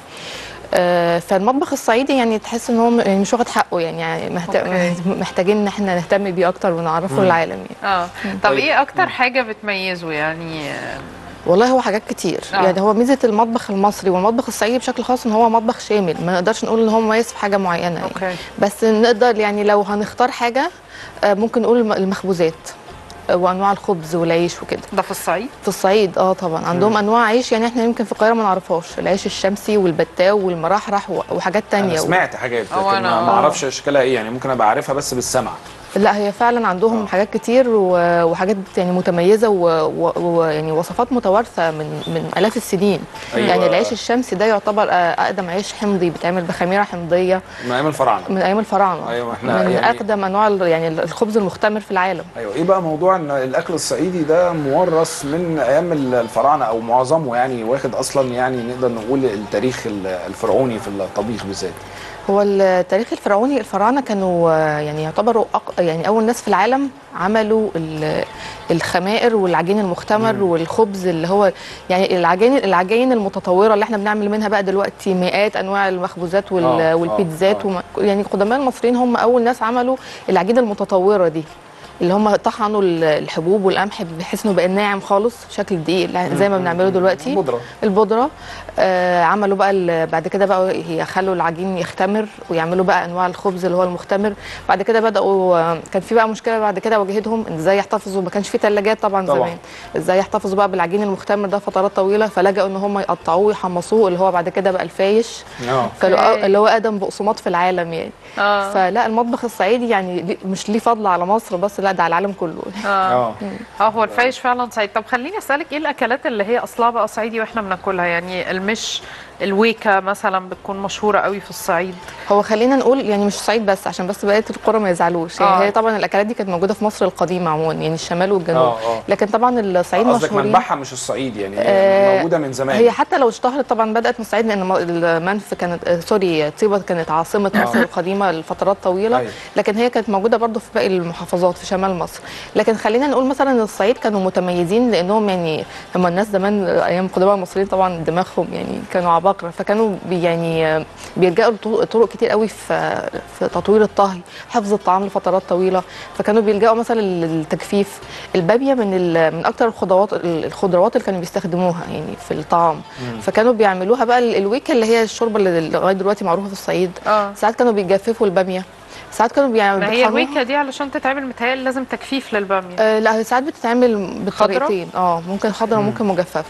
Speaker 4: آه، فالمطبخ الصعيدي يعني تحس ان هو م- يعني مش واخد حقه يعني, يعني محت-
Speaker 2: أوكي.
Speaker 4: محتاجين ان احنا نهتم بيه اكتر ونعرفه للعالم يعني
Speaker 2: اه طب
Speaker 1: طيب.
Speaker 2: ايه اكتر حاجة بتميزه يعني آه،
Speaker 4: والله هو حاجات كتير
Speaker 2: آه.
Speaker 4: آه. يعني هو ميزه المطبخ المصري والمطبخ الصعيدي بشكل خاص ان هو مطبخ شامل ما نقدرش نقول ان هو مميز في حاجه معينه يعني.
Speaker 2: اوكي
Speaker 4: بس نقدر يعني لو هنختار حاجه آه، ممكن نقول الم- المخبوزات آه، وانواع الخبز والعيش وكده
Speaker 2: ده في الصعيد
Speaker 4: في الصعيد اه طبعا عندهم انواع عيش يعني احنا يمكن في القاهره ما نعرفهاش العيش الشمسي والبتاو والمرحرح و- وحاجات
Speaker 1: انا
Speaker 4: تانية
Speaker 1: سمعت حاجات
Speaker 2: أو
Speaker 1: لكن
Speaker 2: أنا-
Speaker 1: ما ما اعرفش اشكالها ايه يعني ممكن ابقى عارفها بس بالسمع
Speaker 4: لا هي فعلا عندهم
Speaker 1: آه.
Speaker 4: حاجات كتير و- وحاجات يعني متميزه ويعني و... و... يعني وصفات متوارثه من من الاف السنين
Speaker 1: أيوة.
Speaker 4: يعني العيش الشمسي ده يعتبر آه، اقدم عيش حمضي بيتعمل بخميره حمضيه
Speaker 1: من ايام الفراعنه
Speaker 4: من ايام الفراعنه
Speaker 1: أيوة، إحنا
Speaker 4: من
Speaker 1: يعني-
Speaker 4: اقدم انواع ال- يعني الخبز المختمر في العالم
Speaker 1: ايوه ايه بقى موضوع ان الاكل الصعيدي ده مورث من ايام الفراعنه او معظمه يعني واخد اصلا يعني نقدر نقول التاريخ الفرعوني في الطبيخ بالذات
Speaker 4: هو التاريخ الفرعوني الفراعنه كانوا آه، يعني يعتبروا أق... يعني اول ناس في العالم عملوا ال- الخمائر والعجين المختمر
Speaker 1: مم.
Speaker 4: والخبز اللي هو يعني العجين العجين المتطوره اللي احنا بنعمل منها بقى دلوقتي مئات انواع المخبوزات وال...
Speaker 1: آه، آه،
Speaker 4: والبيتزات
Speaker 1: آه.
Speaker 4: وما... يعني قدماء المصريين هم اول ناس عملوا العجين المتطوره دي اللي هم طحنوا ال- الحبوب والقمح بحيث انه بقى ناعم خالص شكل الدقيق زي ما بنعمله دلوقتي
Speaker 1: بودره
Speaker 4: البودره آه عملوا بقى ال- بعد كده بقى يخلوا العجين يختمر ويعملوا بقى انواع الخبز اللي هو المختمر بعد كده بداوا آه، كان في بقى مشكله بعد كده واجهتهم ان ازاي يحتفظوا ما كانش في ثلاجات طبعا,
Speaker 1: طبعاً.
Speaker 4: زمان ازاي يحتفظوا بقى بالعجين المختمر ده فترات طويله فلجأوا ان هم يقطعوه ويحمصوه اللي هو بعد كده بقى الفايش
Speaker 1: اه
Speaker 4: فاللي- اللي هو اقدم بقسماط في العالم يعني
Speaker 2: اه
Speaker 4: فلا المطبخ الصعيدي يعني ليه- مش ليه فضل على مصر بس لا ده على العالم كله
Speaker 2: اه
Speaker 1: اه
Speaker 2: اه هو الفايش فعلا صعيد طب خليني اسالك ايه الاكلات اللي هي اصلها بقى صعيدي واحنا بناكلها يعني المش الويكه مثلا بتكون مشهوره قوي في الصعيد
Speaker 4: هو خلينا نقول يعني مش صعيد بس عشان بس بقيه القرى ما يزعلوش يعني
Speaker 2: آه.
Speaker 4: هي طبعا الاكلات دي كانت موجوده في مصر القديمه عموما يعني الشمال والجنوب
Speaker 1: اه اه
Speaker 4: لكن طبعا الصعيد
Speaker 1: قصدك
Speaker 4: مشهورين
Speaker 1: منبعها مش الصعيد يعني هي
Speaker 4: آه،
Speaker 1: موجوده من زمان
Speaker 4: هي حتى لو اشتهرت طبعا بدات من الصعيد لان م- المنف كانت آه، سوري طيبه كانت عاصمه
Speaker 1: آه.
Speaker 4: مصر القديمه لفترات طويله
Speaker 1: أيوة.
Speaker 4: لكن هي كانت موجوده برضو في باقي المحافظات في شمال مصر لكن خلينا نقول مثلا ان الصعيد كانوا متميزين لانهم يعني هم الناس زمان ايام القدماء المصريين طبعا دماغهم يعني كانوا عباقره فكانوا بي يعني آه، بيلجأوا لطرق طرق كتير قوي في في تطوير الطهي حفظ الطعام لفترات طويله فكانوا بيلجأوا مثلا للتجفيف الباميه من ال- من اكتر الخضروات الخضروات اللي كانوا بيستخدموها يعني في الطعام فكانوا بيعملوها بقى ال- الويكه اللي هي الشوربه اللي لغايه دلوقتي معروفه في الصعيد
Speaker 2: اه
Speaker 4: ساعات كانوا بيجففوا الباميه ساعات كانوا بيعملوا
Speaker 2: ما هي الويكه دي علشان تتعمل متهيألي لازم تكفيف للباميه
Speaker 4: آه لا هي ساعات بتتعمل بالطريقتين اه ممكن خضرا وممكن مجففه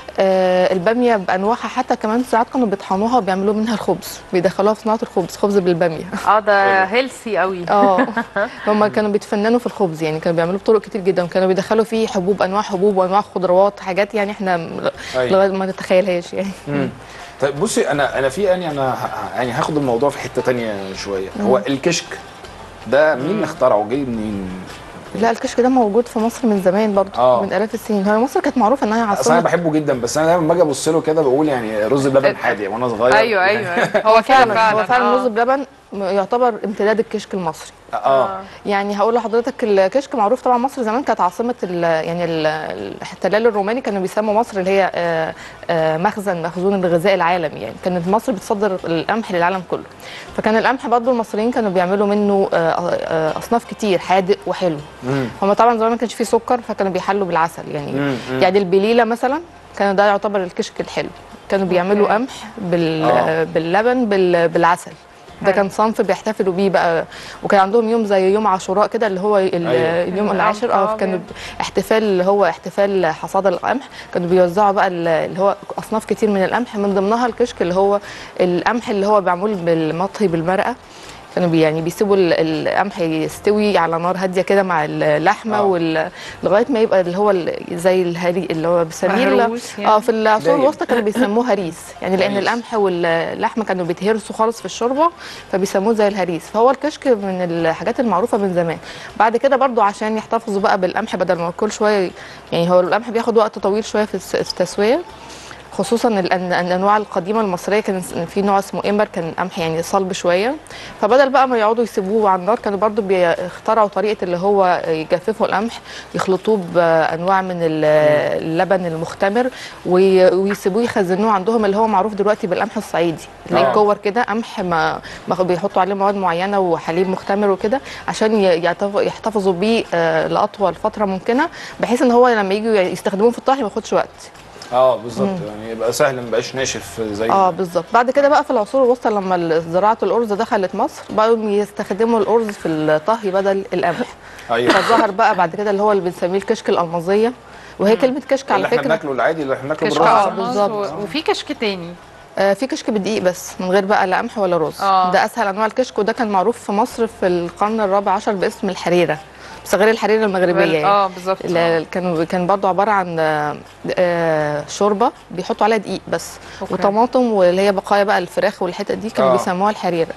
Speaker 4: آه الباميه بانواعها حتى كمان ساعات كانوا بيطحنوها وبيعملوا منها الخبز بيدخلوها في صناعه الخبز خبز بالباميه
Speaker 2: اه ده هيلثي قوي
Speaker 4: اه هم كانوا بيتفننوا في الخبز يعني كانوا بيعملوا بطرق كتير جدا كانوا بيدخلوا فيه حبوب انواع حبوب وانواع خضروات حاجات يعني احنا م-
Speaker 1: أيوة.
Speaker 4: لغايه ما نتخيلهاش يعني
Speaker 1: مم. طيب بصي انا انا في يعني انا ه- يعني هاخد الموضوع في حته تانية شويه هو الكشك ده مين اللي اخترعه جاي منين
Speaker 4: لا الكشك ده موجود في مصر من زمان برضه
Speaker 1: آه.
Speaker 4: من الاف السنين هي مصر كانت معروفه انها
Speaker 1: اصل انا
Speaker 4: عاصمه
Speaker 1: بحبه جدا بس انا دايما باجي ابص له كده بقول يعني رز بلبن حادق وانا صغير
Speaker 2: ايوه
Speaker 1: يعني
Speaker 2: ايوه هو كده
Speaker 4: فعلا
Speaker 2: فعلا
Speaker 4: هو فعلا
Speaker 2: آه.
Speaker 4: رز بلبن م- يعتبر امتداد الكشك المصري
Speaker 1: اه
Speaker 4: يعني هقول لحضرتك الكشك معروف طبعا مصر زمان كانت عاصمه ال يعني ال- الاحتلال الروماني كانوا بيسموا مصر اللي هي آه، آه، مخزن مخزون الغذاء العالمي يعني كانت مصر بتصدر القمح للعالم كله فكان القمح برضو المصريين كانوا بيعملوا منه آه، آه، اصناف كتير حادق وحلو
Speaker 1: مم.
Speaker 4: هم طبعا زمان ما كانش فيه سكر فكانوا بيحلوا بالعسل يعني
Speaker 1: مم. مم.
Speaker 4: يعني البليله مثلا كان ده يعتبر الكشك الحلو كانوا بيعملوا
Speaker 2: أوكي.
Speaker 4: قمح بال
Speaker 1: آه.
Speaker 4: باللبن بال بالعسل ده كان صنف بيحتفلوا بيه بقى وكان عندهم يوم زي يوم عاشوراء كده اللي هو ال-
Speaker 1: أيوة.
Speaker 4: اليوم
Speaker 2: القمح،
Speaker 4: العاشر
Speaker 2: آه،
Speaker 4: اه كانوا
Speaker 2: بي-
Speaker 4: احتفال اللي هو احتفال حصاد القمح كانوا بيوزعوا بقى ال- اللي هو اصناف كتير من القمح من ضمنها الكشك اللي هو القمح اللي هو معمول بالمطهي بالمرقه كانوا بي يعني بيسيبوا ال- القمح يستوي على نار هاديه كده مع اللحمه
Speaker 1: آه.
Speaker 4: وال- لغايه ما يبقى اللي هو ال- زي الهري اللي هو بيسميه ال-
Speaker 2: مهروس يعني.
Speaker 4: اه في العصور
Speaker 1: دايب.
Speaker 4: الوسطى كانوا بيسموه هريس يعني لان
Speaker 1: هريس.
Speaker 4: القمح واللحمه كانوا بيتهرسوا خالص في الشوربه فبيسموه زي الهريس فهو الكشك من الحاجات المعروفه من زمان بعد كده برضو عشان يحتفظوا بقى بالقمح بدل ما كل شويه يعني هو القمح بياخد وقت طويل شويه في الس- في التسويه خصوصا ال- الأن- الانواع القديمه المصريه كان س- في نوع اسمه امبر كان قمح يعني صلب شويه فبدل بقى ما يقعدوا يسيبوه على النار كانوا برضو بيخترعوا طريقه اللي هو يجففوا القمح يخلطوه بانواع من ال- اللبن المختمر وي- ويسيبوه يخزنوه عندهم اللي هو معروف دلوقتي بالقمح الصعيدي تلاقيه
Speaker 1: آه.
Speaker 4: كور كده قمح ما ما بيحطوا عليه مواد معينه وحليب مختمر وكده عشان ي- يعتف- يحتفظوا بيه آه، لاطول فتره ممكنه بحيث ان هو لما يجوا يستخدموه في الطهي ما ياخدش وقت
Speaker 1: اه بالظبط يعني يبقى سهل ما يبقاش ناشف زي
Speaker 4: اه بالظبط بعد كده بقى في العصور الوسطى لما ال- زراعه الارز دخلت مصر بقوا يستخدموا الارز في الطهي بدل القمح
Speaker 1: ايوه
Speaker 4: فظهر بقى بعد كده اللي هو اللي بنسميه الكشك الالمازيه وهي كلمه كشك
Speaker 1: اللي
Speaker 4: على
Speaker 1: احنا
Speaker 4: فكره
Speaker 1: بناكله العادي اللي احنا بناكله
Speaker 2: كشك
Speaker 1: بالرز
Speaker 4: آه،
Speaker 2: ألماس
Speaker 4: بالظبط.
Speaker 2: و- وفي كشك تاني
Speaker 4: آه في كشك بالدقيق بس من غير بقى لا قمح ولا رز
Speaker 2: آه.
Speaker 4: ده اسهل انواع الكشك وده كان معروف في مصر في القرن الرابع عشر باسم الحريره بس غير الحريره المغربيه يعني
Speaker 2: اه بالظبط
Speaker 4: اللي كانوا كان برضو عباره عن آه، آه، شوربه بيحطوا عليها دقيق بس
Speaker 2: أوكي.
Speaker 4: وطماطم واللي هي بقايا بقى الفراخ والحتت دي كانوا
Speaker 1: آه.
Speaker 4: بيسموها الحريره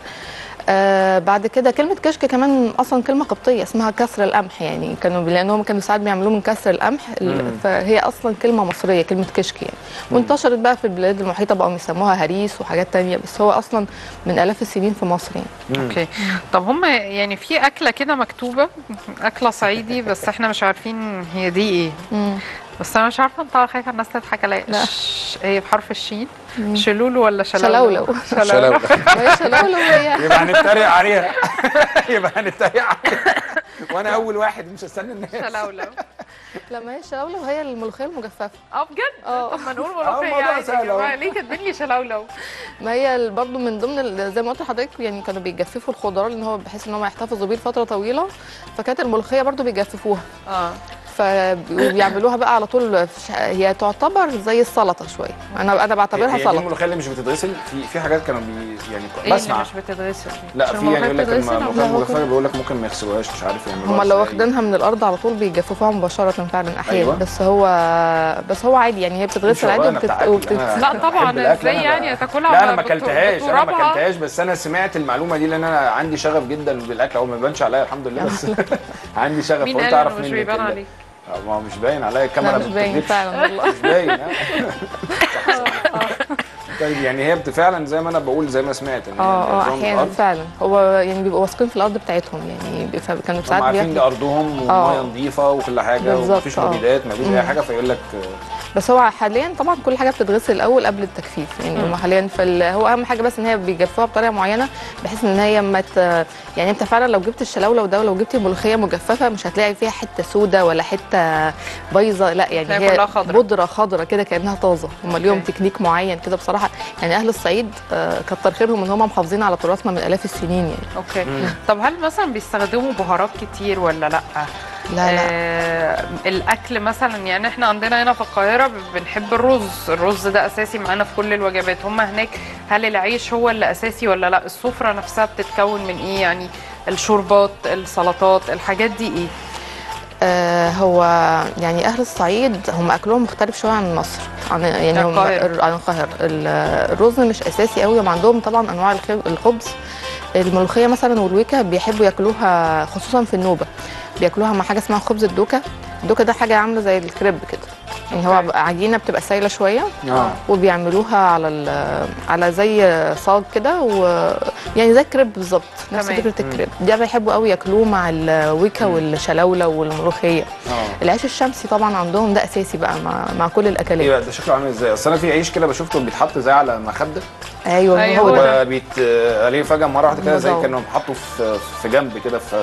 Speaker 4: آه بعد كده كلمة كشك كمان أصلا كلمة قبطية اسمها كسر القمح يعني كانوا لأنهم كانوا ساعات بيعملوه من كسر القمح ال-
Speaker 1: مم.
Speaker 4: فهي أصلا كلمة مصرية كلمة كشك يعني وانتشرت بقى في البلاد المحيطة بقوا يسموها هريس وحاجات تانية بس هو أصلا من آلاف السنين في مصر يعني
Speaker 1: مم.
Speaker 2: اوكي طب هم يعني في اكله كده مكتوبه اكله صعيدي بس احنا مش عارفين هي دي ايه بس انا مش عارفه انت خايفه الناس تضحك عليا
Speaker 4: لا.
Speaker 2: ش- هي بحرف الشين شلولو ولا شلولو
Speaker 4: شلولو.
Speaker 2: شلولو
Speaker 4: وهي شلولو وهي
Speaker 1: يبقى هنتريق عليها يبقى هنتريق عليها وانا اول واحد مش هستنى الناس
Speaker 2: شلولو
Speaker 4: لما هي شلولو وهي الملوخية المجففة
Speaker 2: اه بجد
Speaker 4: اه.
Speaker 2: طب ما نقول
Speaker 1: آه،
Speaker 2: ملوخيه
Speaker 1: الموضوع
Speaker 2: عادي
Speaker 1: سهل
Speaker 2: يا جماعه
Speaker 1: أهو.
Speaker 2: ليه كاتبين لي شلولو
Speaker 4: ما هي ال- برضو من ضمن ال- زي ما قلت لحضرتك يعني كانوا بيجففوا الخضار لان هو بحيث ان هم يحتفظوا بيه لفتره طويله فكانت الملوخيه برضو بيجففوها
Speaker 2: اه
Speaker 4: فبيعملوها بقى على طول في ش- هي تعتبر زي السلطه شويه انا انا بعتبرها
Speaker 1: هي دي
Speaker 4: سلطه
Speaker 1: الملوخيه اللي مش بتتغسل في في حاجات كانوا بي يعني
Speaker 2: ايه اللي
Speaker 1: بسمع
Speaker 2: مش بتتغسل
Speaker 1: لا
Speaker 2: مش
Speaker 1: في يعني يقول لك
Speaker 2: الملوخية بتتغسل؟
Speaker 1: الملوخيه
Speaker 4: لا، هو
Speaker 1: المجففه بيقول لك ممكن ما يغسلوهاش مش عارف يعملوها
Speaker 4: هم لو
Speaker 1: إزاي.
Speaker 4: واخدينها من الارض على طول بيجففوها مباشره فعلا احيانا
Speaker 1: أيوة.
Speaker 4: بس هو بس هو عادي يعني هي بتتغسل عادي
Speaker 1: شغلانة
Speaker 4: وبتت...
Speaker 1: بتاعتي.
Speaker 4: وبتت...
Speaker 1: أنا
Speaker 2: لا طبعا
Speaker 1: بحب الأكل،
Speaker 2: ازاي
Speaker 1: أنا
Speaker 2: يعني
Speaker 1: بقى-
Speaker 2: هتاكلها
Speaker 1: لا انا ما
Speaker 2: بت-
Speaker 1: اكلتهاش انا ما
Speaker 2: بترابها؟
Speaker 1: اكلتهاش بس انا سمعت المعلومه دي لان انا عندي شغف جدا بالاكل هو ما بيبانش عليا الحمد لله بس عندي شغف
Speaker 2: مين
Speaker 1: فقلت
Speaker 2: قال
Speaker 1: اعرف
Speaker 2: انه مش
Speaker 1: منك
Speaker 2: بيبان
Speaker 1: ال-
Speaker 2: عليك
Speaker 1: آه، ما هو مش باين عليا الكاميرا
Speaker 4: لا مش
Speaker 1: ما
Speaker 4: باين
Speaker 1: بتكذبش.
Speaker 4: فعلا والله
Speaker 1: مش باين ها؟ طيب يعني هي بت- فعلا زي ما انا بقول زي ما سمعت ان هي
Speaker 4: اه اه
Speaker 1: نظام
Speaker 4: احيانا
Speaker 1: الأرض،
Speaker 4: فعلا هو يعني بيبقوا واثقين في الارض بتاعتهم يعني بي- فكانوا
Speaker 1: هم
Speaker 4: ساعات
Speaker 1: عارفين دي
Speaker 4: بياخدوا
Speaker 1: ارضهم وميه
Speaker 4: آه.
Speaker 1: نظيفه وكل حاجه
Speaker 4: بالظبط،
Speaker 1: ومفيش
Speaker 4: آه.
Speaker 1: مبيدات مفيش اي
Speaker 4: مم.
Speaker 1: حاجه فيقول لك
Speaker 4: بس هو حاليا طبعا كل حاجه بتتغسل الاول قبل التجفيف يعني هم حاليا في ال- هو اهم حاجه بس ان هي بيجفوها بطريقه معينه بحيث ان هي ما ت... يعني انت فعلا لو جبت الشلاوله ده ولو جبت ملوخيه مجففه مش هتلاقي فيها حته سودا ولا حته بايظه لا يعني
Speaker 2: هتلاقي كلها
Speaker 4: هي
Speaker 2: خضرا.
Speaker 4: بودره خضرا كده كانها طازه هم ليهم
Speaker 2: أوكي.
Speaker 4: تكنيك معين كده بصراحه يعني اهل الصعيد آه، كتر خيرهم ان هم محافظين على تراثنا من الاف السنين يعني
Speaker 2: اوكي طب هل مثلا بيستخدموا بهارات كتير ولا لا
Speaker 4: لا لا
Speaker 2: آه الاكل مثلا يعني احنا عندنا هنا في القاهره ب- بنحب الرز الرز ده اساسي معانا في كل الوجبات هم هناك هل العيش هو اللي اساسي ولا لا السفره نفسها بتتكون من ايه يعني الشوربات السلطات الحاجات دي ايه
Speaker 4: آه هو يعني اهل الصعيد هم اكلهم مختلف شويه عن مصر عن يعني هم
Speaker 2: القاهرة.
Speaker 4: عن القاهره ال- الرز مش اساسي قوي هم عندهم طبعا انواع الخ- الخبز الملوخيه مثلا والويكا بيحبوا ياكلوها خصوصا في النوبه بياكلوها مع حاجه اسمها خبز الدوكا الدوكا ده حاجه عامله زي الكريب كده يعني هو
Speaker 2: أوكي.
Speaker 4: عجينه بتبقى سايله شويه
Speaker 1: اه
Speaker 4: وبيعملوها على ال- على زي صاج كده و يعني زي الكريب بالظبط نفس
Speaker 2: تمام.
Speaker 4: فكره الكريب ده بيحبوا قوي ياكلوه مع الويكا والشلاوله والملوخيه
Speaker 1: اه
Speaker 4: العيش الشمسي طبعا عندهم ده اساسي بقى مع, مع كل
Speaker 1: ايه
Speaker 4: الاكلات
Speaker 1: بقى ده شكله عامل ازاي؟ اصل انا في عيش كده بشوفته بيتحط زي على مخده
Speaker 4: ايوه
Speaker 2: أيوة،
Speaker 4: هو
Speaker 2: هو
Speaker 4: ده
Speaker 2: ده.
Speaker 1: وبيت عليه فجاه مره واحده كده زي
Speaker 4: مزور.
Speaker 1: كانوا حاطه في في جنب كده في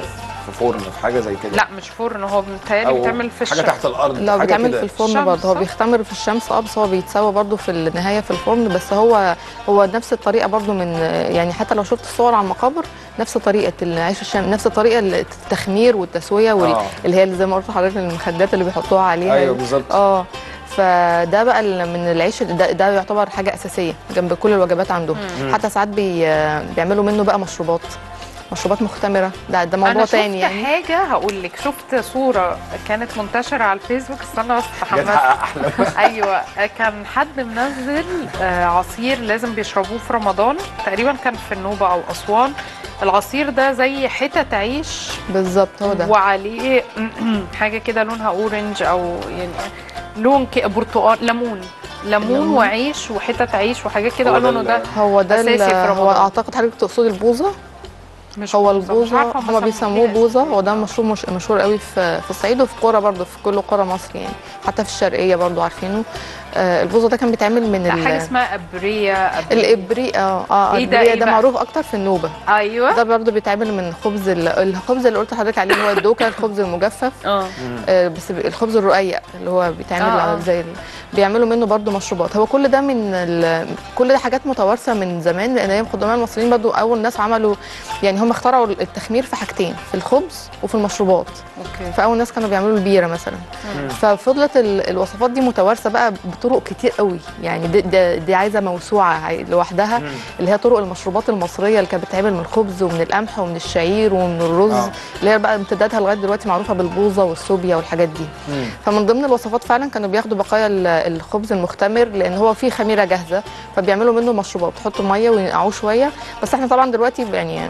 Speaker 1: في فرن في حاجه زي كده
Speaker 2: لا مش فرن هو متهيألي
Speaker 1: أو
Speaker 2: بيتعمل في
Speaker 1: حاجه
Speaker 2: الشمس
Speaker 1: تحت الارض
Speaker 4: لو
Speaker 1: حاجه
Speaker 4: بيتعمل
Speaker 1: كده.
Speaker 4: في الفرن
Speaker 2: الشمس،
Speaker 4: برضه هو
Speaker 2: صح؟
Speaker 4: بيختمر في الشمس اه بس هو بيتسوى برضه في النهايه في الفرن بس هو هو نفس الطريقه برضه من يعني حتى لو شفت الصور على المقابر نفس طريقه العيش الشام نفس الطريقه التخمير والتسويه وال-
Speaker 1: آه.
Speaker 4: اللي هي اللي زي ما قلت لحضرتك المخدات اللي بيحطوها عليها
Speaker 1: ايوه بالظبط
Speaker 4: اه فده بقى ال- من العيش ده, ده يعتبر حاجه اساسيه جنب كل الوجبات عندهم حتى ساعات بي بيعملوا منه بقى مشروبات مشروبات مختمره ده ده موضوع
Speaker 2: انا شفت
Speaker 4: تاني يعني
Speaker 2: حاجه هقول لك شفت صوره كانت منتشره على الفيسبوك استنى بس
Speaker 1: جت
Speaker 2: تحمست
Speaker 1: حقق احلام
Speaker 2: ايوه كان حد منزل آه، عصير لازم بيشربوه في رمضان تقريبا كان في النوبه او اسوان العصير ده زي حتت عيش
Speaker 4: بالظبط هو ده
Speaker 2: وعليه حاجه كده لونها اورنج او يعني لون ك- برتقال ليمون ليمون
Speaker 4: الليمون.
Speaker 2: وعيش وحتت عيش وحاجات كده
Speaker 1: هو
Speaker 2: قالوا
Speaker 1: ده
Speaker 2: انه ده
Speaker 1: ال-
Speaker 4: هو ده
Speaker 2: أساسي
Speaker 4: ال-
Speaker 2: في
Speaker 4: هو
Speaker 2: رمضان.
Speaker 4: اعتقد حضرتك تقصدي البوظه
Speaker 2: مش
Speaker 4: هو
Speaker 2: بوظة، مش
Speaker 4: البوظه
Speaker 2: عارفة
Speaker 4: هما
Speaker 2: سموه
Speaker 4: بيسموه
Speaker 2: ليه
Speaker 4: بوظه
Speaker 2: اسم.
Speaker 4: هو ده مشروب مش مشهور قوي في في الصعيد وفي قرى برضه في كل قرى مصر يعني حتى في الشرقيه برضه عارفينه آه البوظه ده كان بيتعمل من
Speaker 2: لا
Speaker 4: ال-
Speaker 2: حاجه اسمها ابريه أبرية.
Speaker 4: الابريق اه اه
Speaker 2: إيه ده؟
Speaker 4: الابريق
Speaker 2: إيه
Speaker 4: ده
Speaker 2: بقى؟
Speaker 4: معروف اكتر في النوبه
Speaker 2: ايوه
Speaker 4: ده برضه بيتعمل من خبز ال- الخبز اللي قلت لحضرتك عليه اللي هو الدوكه الخبز المجفف
Speaker 2: اه
Speaker 4: آه، بس ب- الخبز الرقيق اللي هو بيتعمل
Speaker 2: آه، آه.
Speaker 4: زي ال... بيعملوا منه برضو مشروبات هو كل ده من ال... كل ده حاجات متوارثه من زمان لان ايام القدماء المصريين برضو اول ناس عملوا يعني هم اخترعوا التخمير في حاجتين في الخبز وفي المشروبات
Speaker 2: اوكي
Speaker 4: فاول ناس كانوا بيعملوا البيره مثلا ففضلت ال... الوصفات دي متوارثه بقى بطرق كتير قوي يعني دي, دي, دي عايزه موسوعه عاي- لوحدها اللي هي طرق المشروبات المصريه اللي كانت بتتعمل من الخبز ومن القمح ومن الشعير ومن الرز
Speaker 1: آه.
Speaker 4: اللي هي بقى امتدادها لغايه دلوقتي معروفه بالبوظه والسوبيا والحاجات دي
Speaker 1: مم.
Speaker 4: فمن ضمن الوصفات فعلا كانوا بياخدوا بقايا ال- الخبز المختمر لان هو فيه خميره جاهزه فبيعملوا منه مشروبات بتحطوا ميه وينقعوه شويه بس احنا طبعا دلوقتي يعني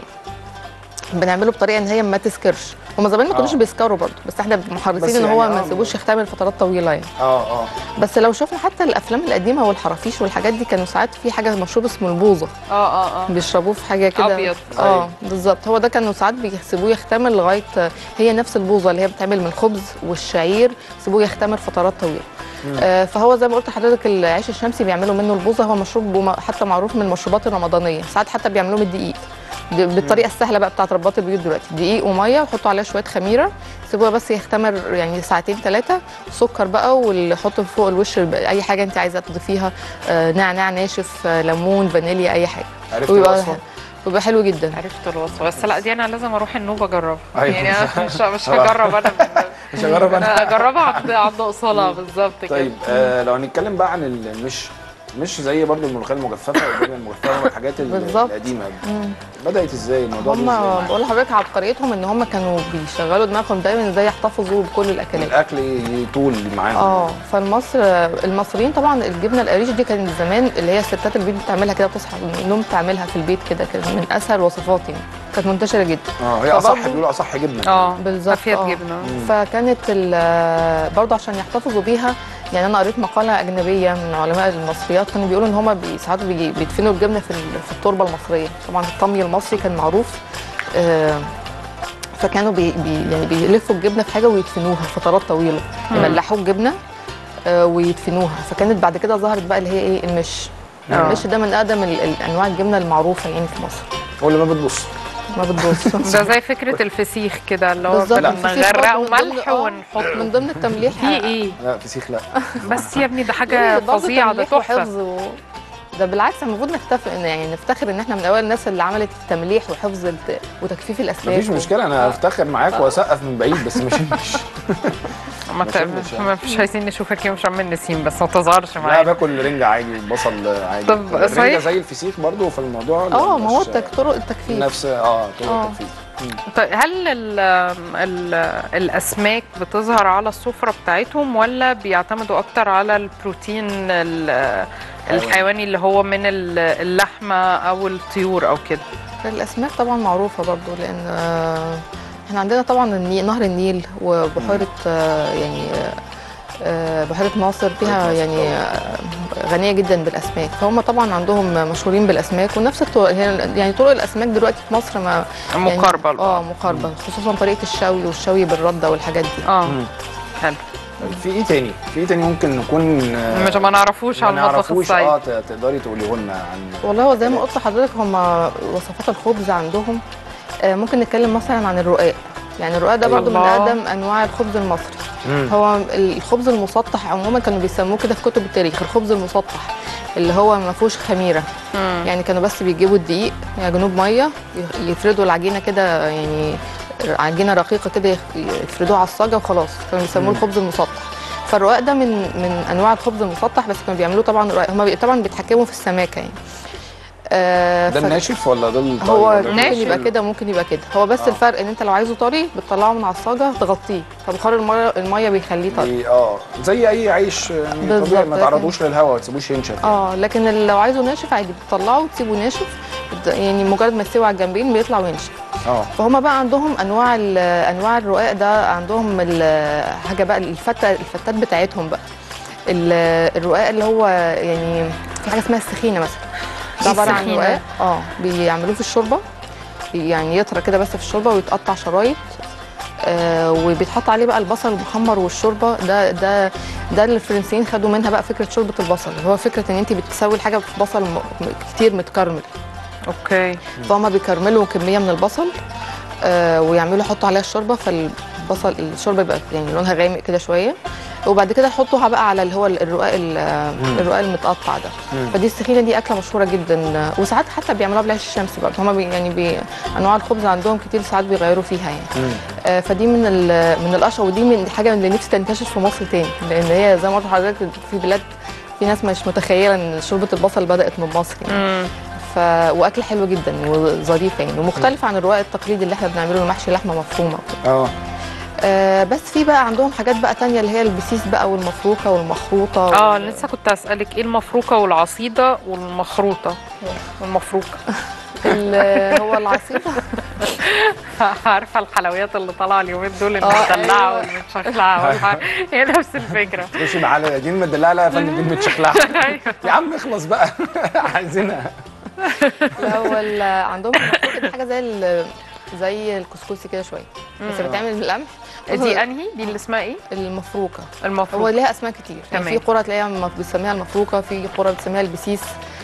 Speaker 4: بنعمله بطريقه ان هي ما تسكرش هما زمان ما كانوش
Speaker 1: آه.
Speaker 4: بيسكروا برضه بس احنا
Speaker 1: بس
Speaker 4: محرصين ان هو
Speaker 1: يعني
Speaker 4: ما
Speaker 1: آه.
Speaker 4: نسيبوش يختمر فترات طويله يعني
Speaker 1: اه اه
Speaker 4: بس لو شفنا حتى الافلام القديمه والحرافيش والحاجات دي كانوا ساعات في حاجه مشروب اسمه البوظه
Speaker 2: اه اه اه
Speaker 4: بيشربوه في حاجه كده
Speaker 2: أبيض.
Speaker 4: اه بالظبط هو ده كانوا ساعات بيسيبوه يختمر لغايه هي نفس البوظه اللي هي بتتعمل من الخبز والشعير سيبوه يختمر فترات طويله آه فهو زي ما قلت لحضرتك العيش الشمسي بيعملوا منه البوظه هو مشروب وم- حتى معروف من المشروبات الرمضانيه ساعات حتى بيعملوه من الدقيق دي- بالطريقه السهله بقى بتاعت رباط البيوت دلوقتي دقيق وميه وحطوا عليها شويه خميره سيبوها بس يختمر يعني ساعتين ثلاثه سكر بقى واللي حطوا فوق الوش اي حاجه انت عايزه تضيفيها آه نعناع ناشف آه ليمون فانيليا اي حاجه
Speaker 1: عرفت
Speaker 4: ويبقى
Speaker 1: الوصفه
Speaker 4: ويبقى حلو جدا
Speaker 2: عرفت الوصفه بس لا دي انا لازم اروح النوبه اجربها
Speaker 1: أيوة.
Speaker 2: يعني انا مش مش هجرب انا من-
Speaker 1: مش هجرب انا
Speaker 2: انا اجربها عند عند اصاله بالظبط كده
Speaker 1: طيب آه لو هنتكلم بقى عن المش مش زي برضو الملوخيه المجففه والجبنه المجففه والحاجات ال-
Speaker 4: بالظبط.
Speaker 1: القديمه بدات ازاي الموضوع ده
Speaker 4: هم
Speaker 1: ازاي معاك؟
Speaker 4: بقول لحضرتك عبقريتهم ان هم كانوا بيشغلوا دماغهم دايما ازاي يحتفظوا بكل الاكلات
Speaker 1: الاكل يطول معاهم
Speaker 4: اه فالمصر المصريين طبعا الجبنه القريش دي كانت زمان اللي هي الستات البيت بتعملها كده بتصحى من النوم تعملها في البيت كده كانت من اسهل الوصفات يعني كانت منتشره جدا
Speaker 1: اه هي اصح
Speaker 4: فبرضو-
Speaker 1: بيقولوا اصح جبنه
Speaker 2: اه
Speaker 4: بالظبط
Speaker 2: خفيف
Speaker 4: آه.
Speaker 2: جبنه
Speaker 4: فكانت ال- برضه عشان يحتفظوا بيها يعني انا قريت مقاله اجنبيه من علماء المصريات كانوا بيقولوا ان هم بي- ساعات بيجي- بيدفنوا الجبنه في ال- في التربه المصريه طبعا الطمي المصري كان معروف آه، فكانوا بي بي يعني بيلفوا الجبنه في حاجه ويدفنوها فترات طويله يملحوا الجبنه آه، ويدفنوها فكانت بعد كده ظهرت بقى اللي هي ايه المش
Speaker 2: آه.
Speaker 4: المش ده من اقدم ال- ال- انواع الجبنه المعروفه يعني في مصر
Speaker 1: هو اللي ما بتبص
Speaker 4: ما بتبص
Speaker 2: ده زي فكره الفسيخ كده اللي هو
Speaker 4: بالظبط
Speaker 2: بنغرقه
Speaker 4: الفسيخ برضه من ضمن-
Speaker 2: ملح
Speaker 4: آه،
Speaker 2: ونحط
Speaker 4: من ضمن التمليح
Speaker 2: في ايه
Speaker 1: لا فسيخ لا
Speaker 2: بس يا ابني ده حاجه
Speaker 4: برضه
Speaker 2: فظيعه ده
Speaker 4: تمليح
Speaker 2: تحفه
Speaker 4: وحفظ و... ده بالعكس المفروض نحتفل يعني نفتخر ان احنا من اوائل الناس اللي عملت التمليح وحفظ الت... وتجفيف الاسلاك
Speaker 1: مفيش مشكله انا افتخر معاك واسقف من بعيد بس مش مش
Speaker 2: ما
Speaker 1: ما
Speaker 2: ت-
Speaker 1: شمش يعني.
Speaker 2: ما مش عايزين نشوفك يوم شم النسيم بس ما تظهرش
Speaker 1: لا
Speaker 2: معايا
Speaker 1: باكل رنجة عادي وبصل عادي
Speaker 2: طب
Speaker 1: الرنجة
Speaker 2: صحيح؟
Speaker 1: زي الفسيخ برضو في الموضوع لا،
Speaker 4: اه ما هو
Speaker 1: مش-
Speaker 4: التك... طرق التجفيف
Speaker 1: نفس اه طرق
Speaker 4: آه.
Speaker 1: التجفيف
Speaker 2: طيب هل ال ال الاسماك بتظهر على السفره بتاعتهم ولا بيعتمدوا اكتر على البروتين ال- الحيواني اللي هو من ال- اللحمه او الطيور او كده
Speaker 4: الاسماك طبعا معروفه برضو لان آه، احنا عندنا طبعا النيل نهر النيل وبحيره آه، يعني آه، آه، بحيره ناصر فيها
Speaker 1: ناصر
Speaker 4: يعني آه، غنيه جدا بالاسماك فهم طبعا عندهم مشهورين بالاسماك ونفس الطرق هي يعني طرق الاسماك دلوقتي في مصر ما يعني
Speaker 2: مقاربه
Speaker 4: اه
Speaker 2: لبعض.
Speaker 4: مقاربه خصوصا طريقه الشوي والشوي بالرده والحاجات دي
Speaker 2: اه
Speaker 1: مم.
Speaker 2: حلو
Speaker 1: في ايه تاني؟ في ايه تاني ممكن نكون آه،
Speaker 2: مش ما نعرفوش
Speaker 1: ما
Speaker 2: على المطبخ
Speaker 1: نعرفوش
Speaker 2: الصعيدي
Speaker 1: اه ت- تقدري تقوليه لنا عن
Speaker 4: والله هو زي ما قلت لحضرتك هم وصفات الخبز عندهم آه، ممكن نتكلم مثلا عن الرقاق يعني الرقاق ده برضو من
Speaker 2: الله.
Speaker 4: اقدم انواع الخبز المصري
Speaker 1: مم.
Speaker 4: هو الخبز المسطح عموما كانوا بيسموه كده في كتب التاريخ الخبز المسطح اللي هو ما فيهوش خميره
Speaker 2: مم.
Speaker 4: يعني كانوا بس بيجيبوا الدقيق يعجنوه بميه يفردوا العجينه كده يعني عجينه رقيقه كده يخ- يفردوها على الصاجه وخلاص كانوا بيسموه الخبز المسطح فالرقاق ده من من انواع الخبز المسطح بس كانوا بيعملوه طبعا رقاق هم بي- طبعا بيتحكموا في السماكه يعني آه
Speaker 1: ده
Speaker 4: ف-
Speaker 1: الناشف ولا ده الطري
Speaker 4: هو
Speaker 1: ولا
Speaker 4: ممكن
Speaker 2: ناشف.
Speaker 4: يبقى كده ممكن يبقى كده هو بس
Speaker 1: آه.
Speaker 4: الفرق ان انت لو عايزه طري بتطلعه من على الصاجه تغطيه فبخار الميه الميه بيخليه طري
Speaker 1: دي- اه زي اي عيش يعني
Speaker 4: بالظبط،
Speaker 1: طبيعي ما
Speaker 4: لكن-
Speaker 1: تعرضوش للهواء ما تسيبوش ينشف
Speaker 4: اه لكن ال- لو عايزه ناشف عادي بتطلعه وتسيبه ناشف بت- يعني مجرد ما يستوي على الجنبين بيطلع وينشف
Speaker 1: اه
Speaker 4: فهم بقى عندهم انواع ال- انواع الرقاق ده عندهم ال- حاجه بقى الفته الفتات بتاعتهم بقى ال- الرقاق اللي هو يعني في حاجه اسمها السخينه مثلا ده عباره عن
Speaker 2: السخينة.
Speaker 4: رقاق اه بيعملوه في الشوربه يعني يطرى كده بس في الشوربه ويتقطع شرايط آه وبيتحط عليه بقى البصل المحمر والشوربه ده ده ده اللي الفرنسيين خدوا منها بقى فكره شوربه البصل هو فكره ان انت بتسوي الحاجه في بصل م- كتير متكرمل
Speaker 2: اوكي
Speaker 4: فهم بيكرملوا كميه من البصل آه ويعملوا يحطوا عليها الشوربه فالبصل الشوربه يبقى يعني لونها غامق كده شويه وبعد كده يحطوها بقى على اللي هو الرقاق ال- الرقاق المتقطع ده
Speaker 1: مم.
Speaker 4: فدي السخينه دي اكله مشهوره جدا وساعات حتى بيعملوها بالعيش الشمسي برضه هم بي يعني بي انواع الخبز عندهم كتير ساعات بيغيروا فيها يعني
Speaker 1: مم.
Speaker 4: آه فدي من ال- من الاشهر ودي من حاجه اللي نفسي تنتشر في مصر تاني لان هي زي ما قلت لحضرتك في بلاد في ناس مش متخيله ان شوربه البصل بدات من مصر يعني
Speaker 2: مم.
Speaker 4: ف... واكل حلو جدا وظريف يعني ومختلف عن الرقاق التقليدي اللي احنا بنعمله المحشي لحمه مفرومه وكده.
Speaker 1: اه
Speaker 4: آه بس في بقى عندهم حاجات بقى تانية اللي هي البسيس بقى والمفروكه والمخروطه
Speaker 2: اه
Speaker 4: وال-
Speaker 2: لسه كنت اسالك ايه المفروكه والعصيده والمخروطه والمفروكه
Speaker 4: ال- هو العصيده
Speaker 2: عارفه الحلويات اللي طالعه اليومين دول
Speaker 4: آه،
Speaker 2: المدلعه
Speaker 4: أيوة.
Speaker 2: والمتشخلعه والح- هي نفس الفكره
Speaker 1: مش على دي المدلعه لا يا فندم دي المتشخلعه
Speaker 2: أيوة.
Speaker 1: يا عم اخلص بقى عايزينها
Speaker 4: لا هو ال- عندهم المفروكه دي حاجه زي ال- زي الكسكسي كده شويه بس بتعمل من القمح
Speaker 2: دي انهي دي اللي اسمها ايه
Speaker 4: المفروكه هو
Speaker 2: المفروكه
Speaker 4: ليها اسماء كتير يعني
Speaker 2: تمام.
Speaker 4: في قرى تلاقيها م- بتسميها المفروكه في قرى بتسميها البسيس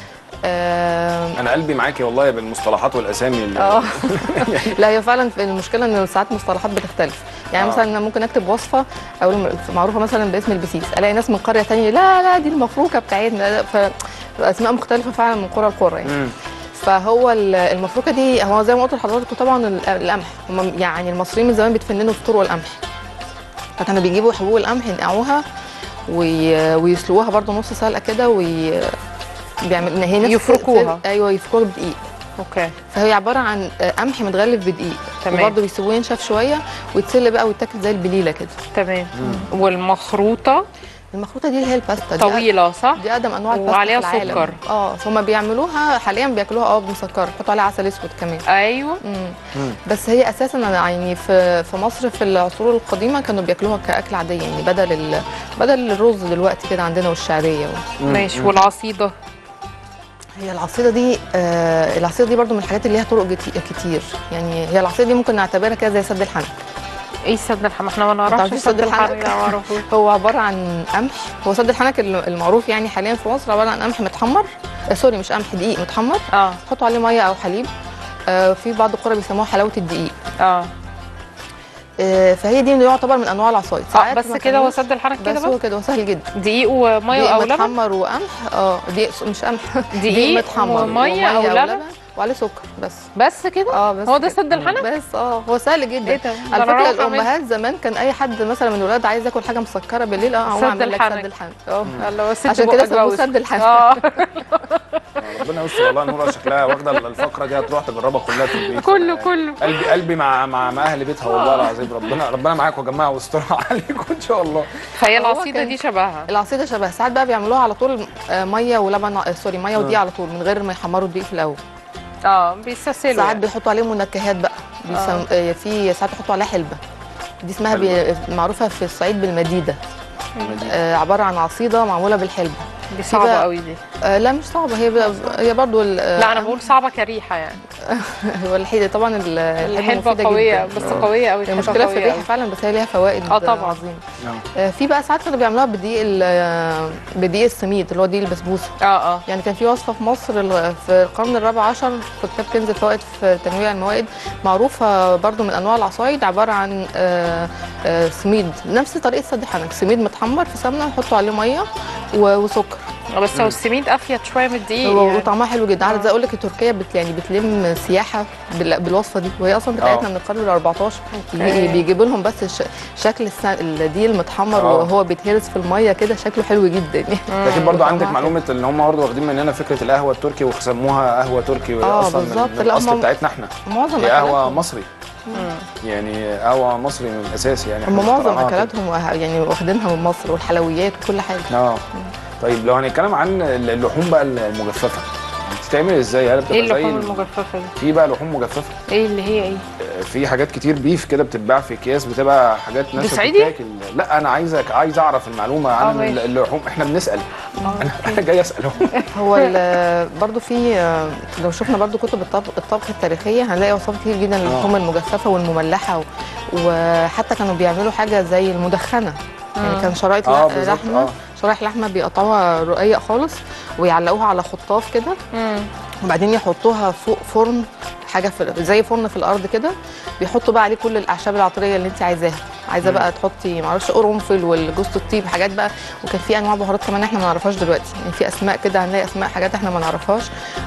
Speaker 4: آه
Speaker 1: انا قلبي معاكي والله بالمصطلحات والاسامي اللي
Speaker 4: اه لا هي فعلا في المشكله ان ساعات مصطلحات بتختلف يعني
Speaker 1: آه.
Speaker 4: مثلا انا ممكن اكتب وصفه او الم- معروفه مثلا باسم البسيس الاقي ناس من قريه تانية لا لا دي المفروكه بتاعتنا فاسماء مختلفه فعلا من قرى لقرى يعني
Speaker 1: مم.
Speaker 4: فهو ال- المفروكه دي هو زي ما قلت لحضراتكم طبعا ال- القمح هم يعني المصريين من زمان بيتفننوا في طرق القمح فكانوا بيجيبوا حبوب القمح ينقعوها وي... ويسلوها برضو نص سلقه كده وي بيعمل هي نفس
Speaker 2: يفركوها.
Speaker 4: ايوه يفركوها بدقيق
Speaker 2: اوكي
Speaker 4: فهي عباره عن قمح متغلف بدقيق
Speaker 2: تمام.
Speaker 4: وبرضه بيسيبوه ينشف شويه ويتسلق بقى ويتاكل زي البليله كده
Speaker 2: تمام والمخروطه
Speaker 4: المخروطه دي اللي هي الباستا دي
Speaker 2: طويله صح
Speaker 4: دي اقدم انواع الباستا
Speaker 2: وعليها
Speaker 4: في العالم.
Speaker 2: سكر.
Speaker 4: اه هم بيعملوها حاليا بياكلوها اه مسكره بيحطوا عليها عسل اسود كمان
Speaker 2: ايوه
Speaker 4: مم.
Speaker 1: مم.
Speaker 4: بس هي اساسا يعني في في مصر في العصور القديمه كانوا بياكلوها كاكل عاديه يعني بدل ال... بدل الرز دلوقتي كده عندنا والشعريه و...
Speaker 2: ماشي والعصيده
Speaker 4: هي العصيده دي آه العصيده دي برضو من الحاجات اللي ليها طرق جت- كتير يعني هي العصيده دي ممكن نعتبرها كده زي سد الحنك
Speaker 2: ايه سد الحنك احنا ما نعرفش
Speaker 4: تعرفيش سد الحنك؟
Speaker 2: لا ما اعرفوش
Speaker 4: هو عباره عن قمح هو سد الحنك الم- المعروف يعني حاليا في مصر عباره عن قمح متحمر آه سوري مش قمح دقيق متحمر
Speaker 2: اه
Speaker 4: حطوا عليه ميه او حليب آه في بعض القرى بيسموها حلاوه الدقيق
Speaker 2: اه
Speaker 4: آه فهي دي يعتبر من انواع العصايد
Speaker 2: اه
Speaker 4: ساعات
Speaker 2: بس
Speaker 4: ما
Speaker 2: كده هو
Speaker 4: كانوش-
Speaker 2: سد الحنك
Speaker 4: بس
Speaker 2: كده
Speaker 4: هو
Speaker 2: بس
Speaker 4: كده هو سهل جدا
Speaker 2: دقيق وميه
Speaker 4: دقيق
Speaker 2: او لبن
Speaker 4: متحمر وقمح اه دقيق مش قمح
Speaker 2: دقيق ومية أو لبن؟
Speaker 4: وعليه سكر بس
Speaker 2: بس كده
Speaker 4: اه بس
Speaker 2: هو ده
Speaker 4: كده.
Speaker 2: سد الحنك
Speaker 4: بس اه هو سهل جدا
Speaker 2: ايه ده ده
Speaker 4: على
Speaker 2: أنا
Speaker 4: فكره
Speaker 2: أروح أعمل-
Speaker 4: الامهات زمان كان اي حد مثلا من الولاد عايز ياكل حاجه مسكره بالليل اه هو
Speaker 2: سد
Speaker 4: اعمل لك
Speaker 2: الحنك.
Speaker 4: سد الحنك اه
Speaker 2: يلا بس
Speaker 4: عشان كده سموه سد الحنك
Speaker 2: اه
Speaker 1: ربنا يستر والله نورة شكلها واخده الفقره دي هتروح تجربها كلها في البيت
Speaker 2: كله كله
Speaker 1: قلبي قلبي مع مع مع اهل بيتها والله العظيم ربنا ربنا معاكم يا جماعه واسترها عليكم ان شاء الله
Speaker 2: فهي
Speaker 4: هو
Speaker 2: العصيده
Speaker 4: كان-
Speaker 2: دي شبهها
Speaker 4: العصيده شبه ساعات بقى بيعملوها على طول آه، ميه ولبن آه، سوري ميه ودقيق على طول من غير ما يحمروا الدقيق في الاول
Speaker 2: اه بيستسهلوا
Speaker 4: ساعات
Speaker 2: يعني.
Speaker 4: بيحطوا عليه منكهات بقى بيسم... آه. في ساعات بيحطوا عليها حلبه دي اسمها بي... معروفه في الصعيد بالمديده آه عباره عن عصيده معموله بالحلبه
Speaker 2: دي صعبه
Speaker 4: بقى-
Speaker 2: قوي دي
Speaker 4: آه لا مش صعبه هي ب- هي برضو ال-
Speaker 2: لا انا بقول صعبه كريحه يعني
Speaker 4: هو الحلبه طبعا ال-
Speaker 2: الحلبه
Speaker 4: مفيدة
Speaker 2: قويه
Speaker 4: جداً.
Speaker 2: بس قويه قوي
Speaker 4: هي
Speaker 2: الحلبة
Speaker 4: مشكله في
Speaker 2: قوية
Speaker 4: الريحه
Speaker 2: قوي.
Speaker 4: فعلا بس هي ليها فوائد
Speaker 2: آه طبعاً.
Speaker 4: عظيمه
Speaker 1: آه.
Speaker 4: آه، في بقى ساعات كانوا بيعملوها بدقيق ال- بدقيق السميد اللي هو دقيق البسبوسه
Speaker 2: اه اه
Speaker 4: يعني كان في وصفه في مصر ال- في القرن الرابع عشر في كتاب كنز الفوائد في تنويع الموائد معروفه برضو من انواع العصايد عباره عن آه، آه، سميد نفس طريقه سد حنك سميد متحمر في سمنه يحطوا عليه ميه و- وسكر
Speaker 2: بس هو السميد افيد شويه من الدقيق
Speaker 4: هو-
Speaker 2: يعني.
Speaker 4: وطعمها حلو جدا عارف زي اقول لك تركيا بت يعني بتلم سياحه بال- بالوصفه دي وهي اصلا بتاعتنا
Speaker 1: آه.
Speaker 4: من القرن ال 14
Speaker 2: أوكي.
Speaker 4: بيجيبوا لهم بس الش- شكل الس- الدقيق المتحمر
Speaker 1: آه.
Speaker 4: وهو بيتهرس في الميه كده شكله حلو جدا
Speaker 1: لكن برضو
Speaker 4: طعمها
Speaker 1: عندك
Speaker 4: حلو.
Speaker 1: معلومه ان هم برضو واخدين مننا فكره القهوه التركي وسموها قهوه تركي وهي
Speaker 4: آه،
Speaker 1: اصلا من-
Speaker 4: بالظبط.
Speaker 1: من
Speaker 4: لا،
Speaker 1: الاصل
Speaker 4: هم-
Speaker 1: بتاعتنا احنا
Speaker 4: معظم
Speaker 1: هي قهوه
Speaker 4: اكلاتهم
Speaker 1: مصري يعني قهوه مصري من الاساس يعني إحنا
Speaker 4: هم معظم
Speaker 1: اخترعناها كده.
Speaker 4: اكلاتهم وه- يعني واخدينها من مصر والحلويات وكل حاجه
Speaker 1: اه طيب لو هنتكلم عن اللحوم بقى المجففه بتتعمل ازاي؟ هل بتبقى
Speaker 2: ايه
Speaker 1: زي
Speaker 2: اللحوم
Speaker 1: ال-
Speaker 2: المجففه دي؟
Speaker 1: في بقى لحوم مجففه
Speaker 2: ايه اللي هي ايه؟
Speaker 1: في حاجات كتير بيف كده بتتباع في اكياس بتبقى حاجات ناس
Speaker 2: صعيدي؟
Speaker 1: بتتاكل لا انا عايزك عايز اعرف المعلومه
Speaker 2: آه،
Speaker 1: عن
Speaker 2: ماشي.
Speaker 1: اللحوم احنا بنسال انا انا جاي اسال
Speaker 4: هو ال- برضو في آه، لو شفنا برضو كتب الطبخ, الطبخ التاريخيه هنلاقي وصفات كتير جدا للحوم المجففه والمملحه و- وحتى كانوا بيعملوا حاجه زي المدخنه يعني كان شرايط
Speaker 1: آه،
Speaker 4: لح-
Speaker 1: بالظبط،
Speaker 4: لحمه
Speaker 1: آه.
Speaker 4: شرايح لحمه بيقطعوها رقيق خالص ويعلقوها على خطاف كده
Speaker 2: مم.
Speaker 4: وبعدين يحطوها فوق فرن حاجه في زي فرن في الارض كده بيحطوا بقى عليه كل الاعشاب العطريه اللي انت عايزاها عايزه بقى تحطي معرفش قرنفل والجوز الطيب حاجات بقى وكان في انواع بهارات كمان احنا ما نعرفهاش دلوقتي يعني في اسماء كده هنلاقي اسماء حاجات احنا ما نعرفهاش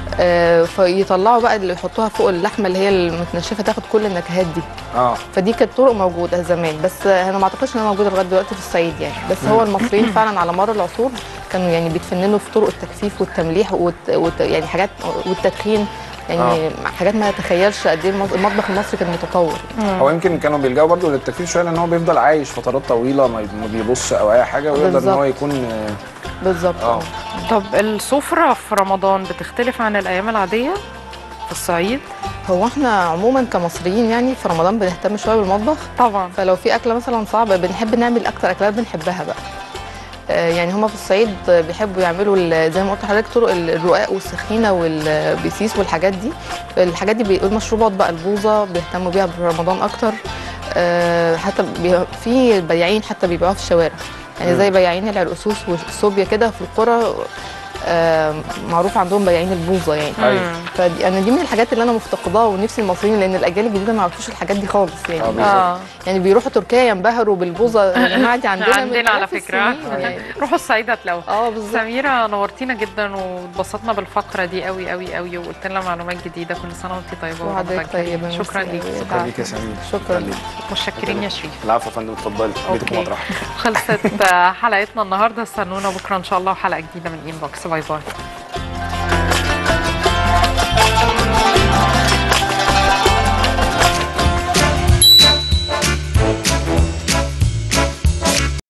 Speaker 4: آه فيطلعوا بقى اللي يحطوها فوق اللحمه اللي هي المتنشفه تاخد كل النكهات دي
Speaker 1: اه
Speaker 4: فدي كانت طرق موجوده زمان بس انا ما اعتقدش انها موجوده لغايه دلوقتي في الصعيد يعني بس هو المصريين فعلا على مر العصور كانوا يعني بيتفننوا في طرق التجفيف والتمليح وت... وت... يعني حاجات والتدخين يعني حاجات ما تتخيلش قد ايه المط- المطبخ المصري كان متطور
Speaker 1: هو يمكن كانوا بيلجأوا برضه للتكفيف شويه لان هو بيفضل عايش فترات طويله ما ما بيبص او اي حاجه ويقدر ان
Speaker 4: بالظبط.
Speaker 1: هو يكون آه،
Speaker 4: بالظبط
Speaker 1: اه
Speaker 2: طب السفره في رمضان بتختلف عن الايام العاديه في الصعيد؟
Speaker 4: هو احنا عموما كمصريين يعني في رمضان بنهتم شويه بالمطبخ
Speaker 2: طبعا
Speaker 4: فلو في اكله مثلا صعبه بنحب نعمل اكتر اكلات بنحبها بقى آه، يعني هما في الصعيد بيحبوا يعملوا ال- زي ما قلت لحضرتك طرق ال- الرقاق والسخينه والبيسيس والحاجات دي الحاجات دي بي- المشروبات بقى البوظه بيهتموا بيها في رمضان اكتر آه، حتى بي- في بياعين حتى بيبيعوها في الشوارع يعني زي بياعين العرقسوس والصوبيا كده في القرى آه، معروف عندهم بياعين البوظه يعني
Speaker 1: أيوة.
Speaker 4: فدي انا دي من الحاجات اللي انا مفتقداها ونفسي المصريين لان الاجيال الجديده ما يعرفوش الحاجات دي خالص
Speaker 1: آه،
Speaker 4: يعني
Speaker 1: بالظبط.
Speaker 2: اه
Speaker 4: يعني بيروحوا تركيا ينبهروا بالبوظه يا جماعه دي عندنا من
Speaker 2: عندنا على
Speaker 4: آلاف
Speaker 2: فكره
Speaker 4: السنين يعني.
Speaker 2: روحوا الصعيد هتلاقوها
Speaker 4: اه بالظبط
Speaker 2: سميرة نورتينا جدا واتبسطنا بالفقرة دي قوي قوي قوي وقلت لنا معلومات جديدة كل سنة وانت طيبة ورمضان
Speaker 4: وحضرتك
Speaker 2: كريم.
Speaker 4: طيبه
Speaker 2: شكرا
Speaker 4: ميرسي
Speaker 2: ليك
Speaker 4: أوي.
Speaker 1: شكرا ليك يا سمير
Speaker 4: شكرا
Speaker 1: ليك
Speaker 2: متشكرين يا شريف
Speaker 1: العفو يا فندم اتفضلي بيتك
Speaker 2: أوكي.
Speaker 1: مطرح
Speaker 2: خلصت حلقتنا النهاردة استنونا بكرة إن شاء الله وحلقة جديدة من إنبوكس باي باي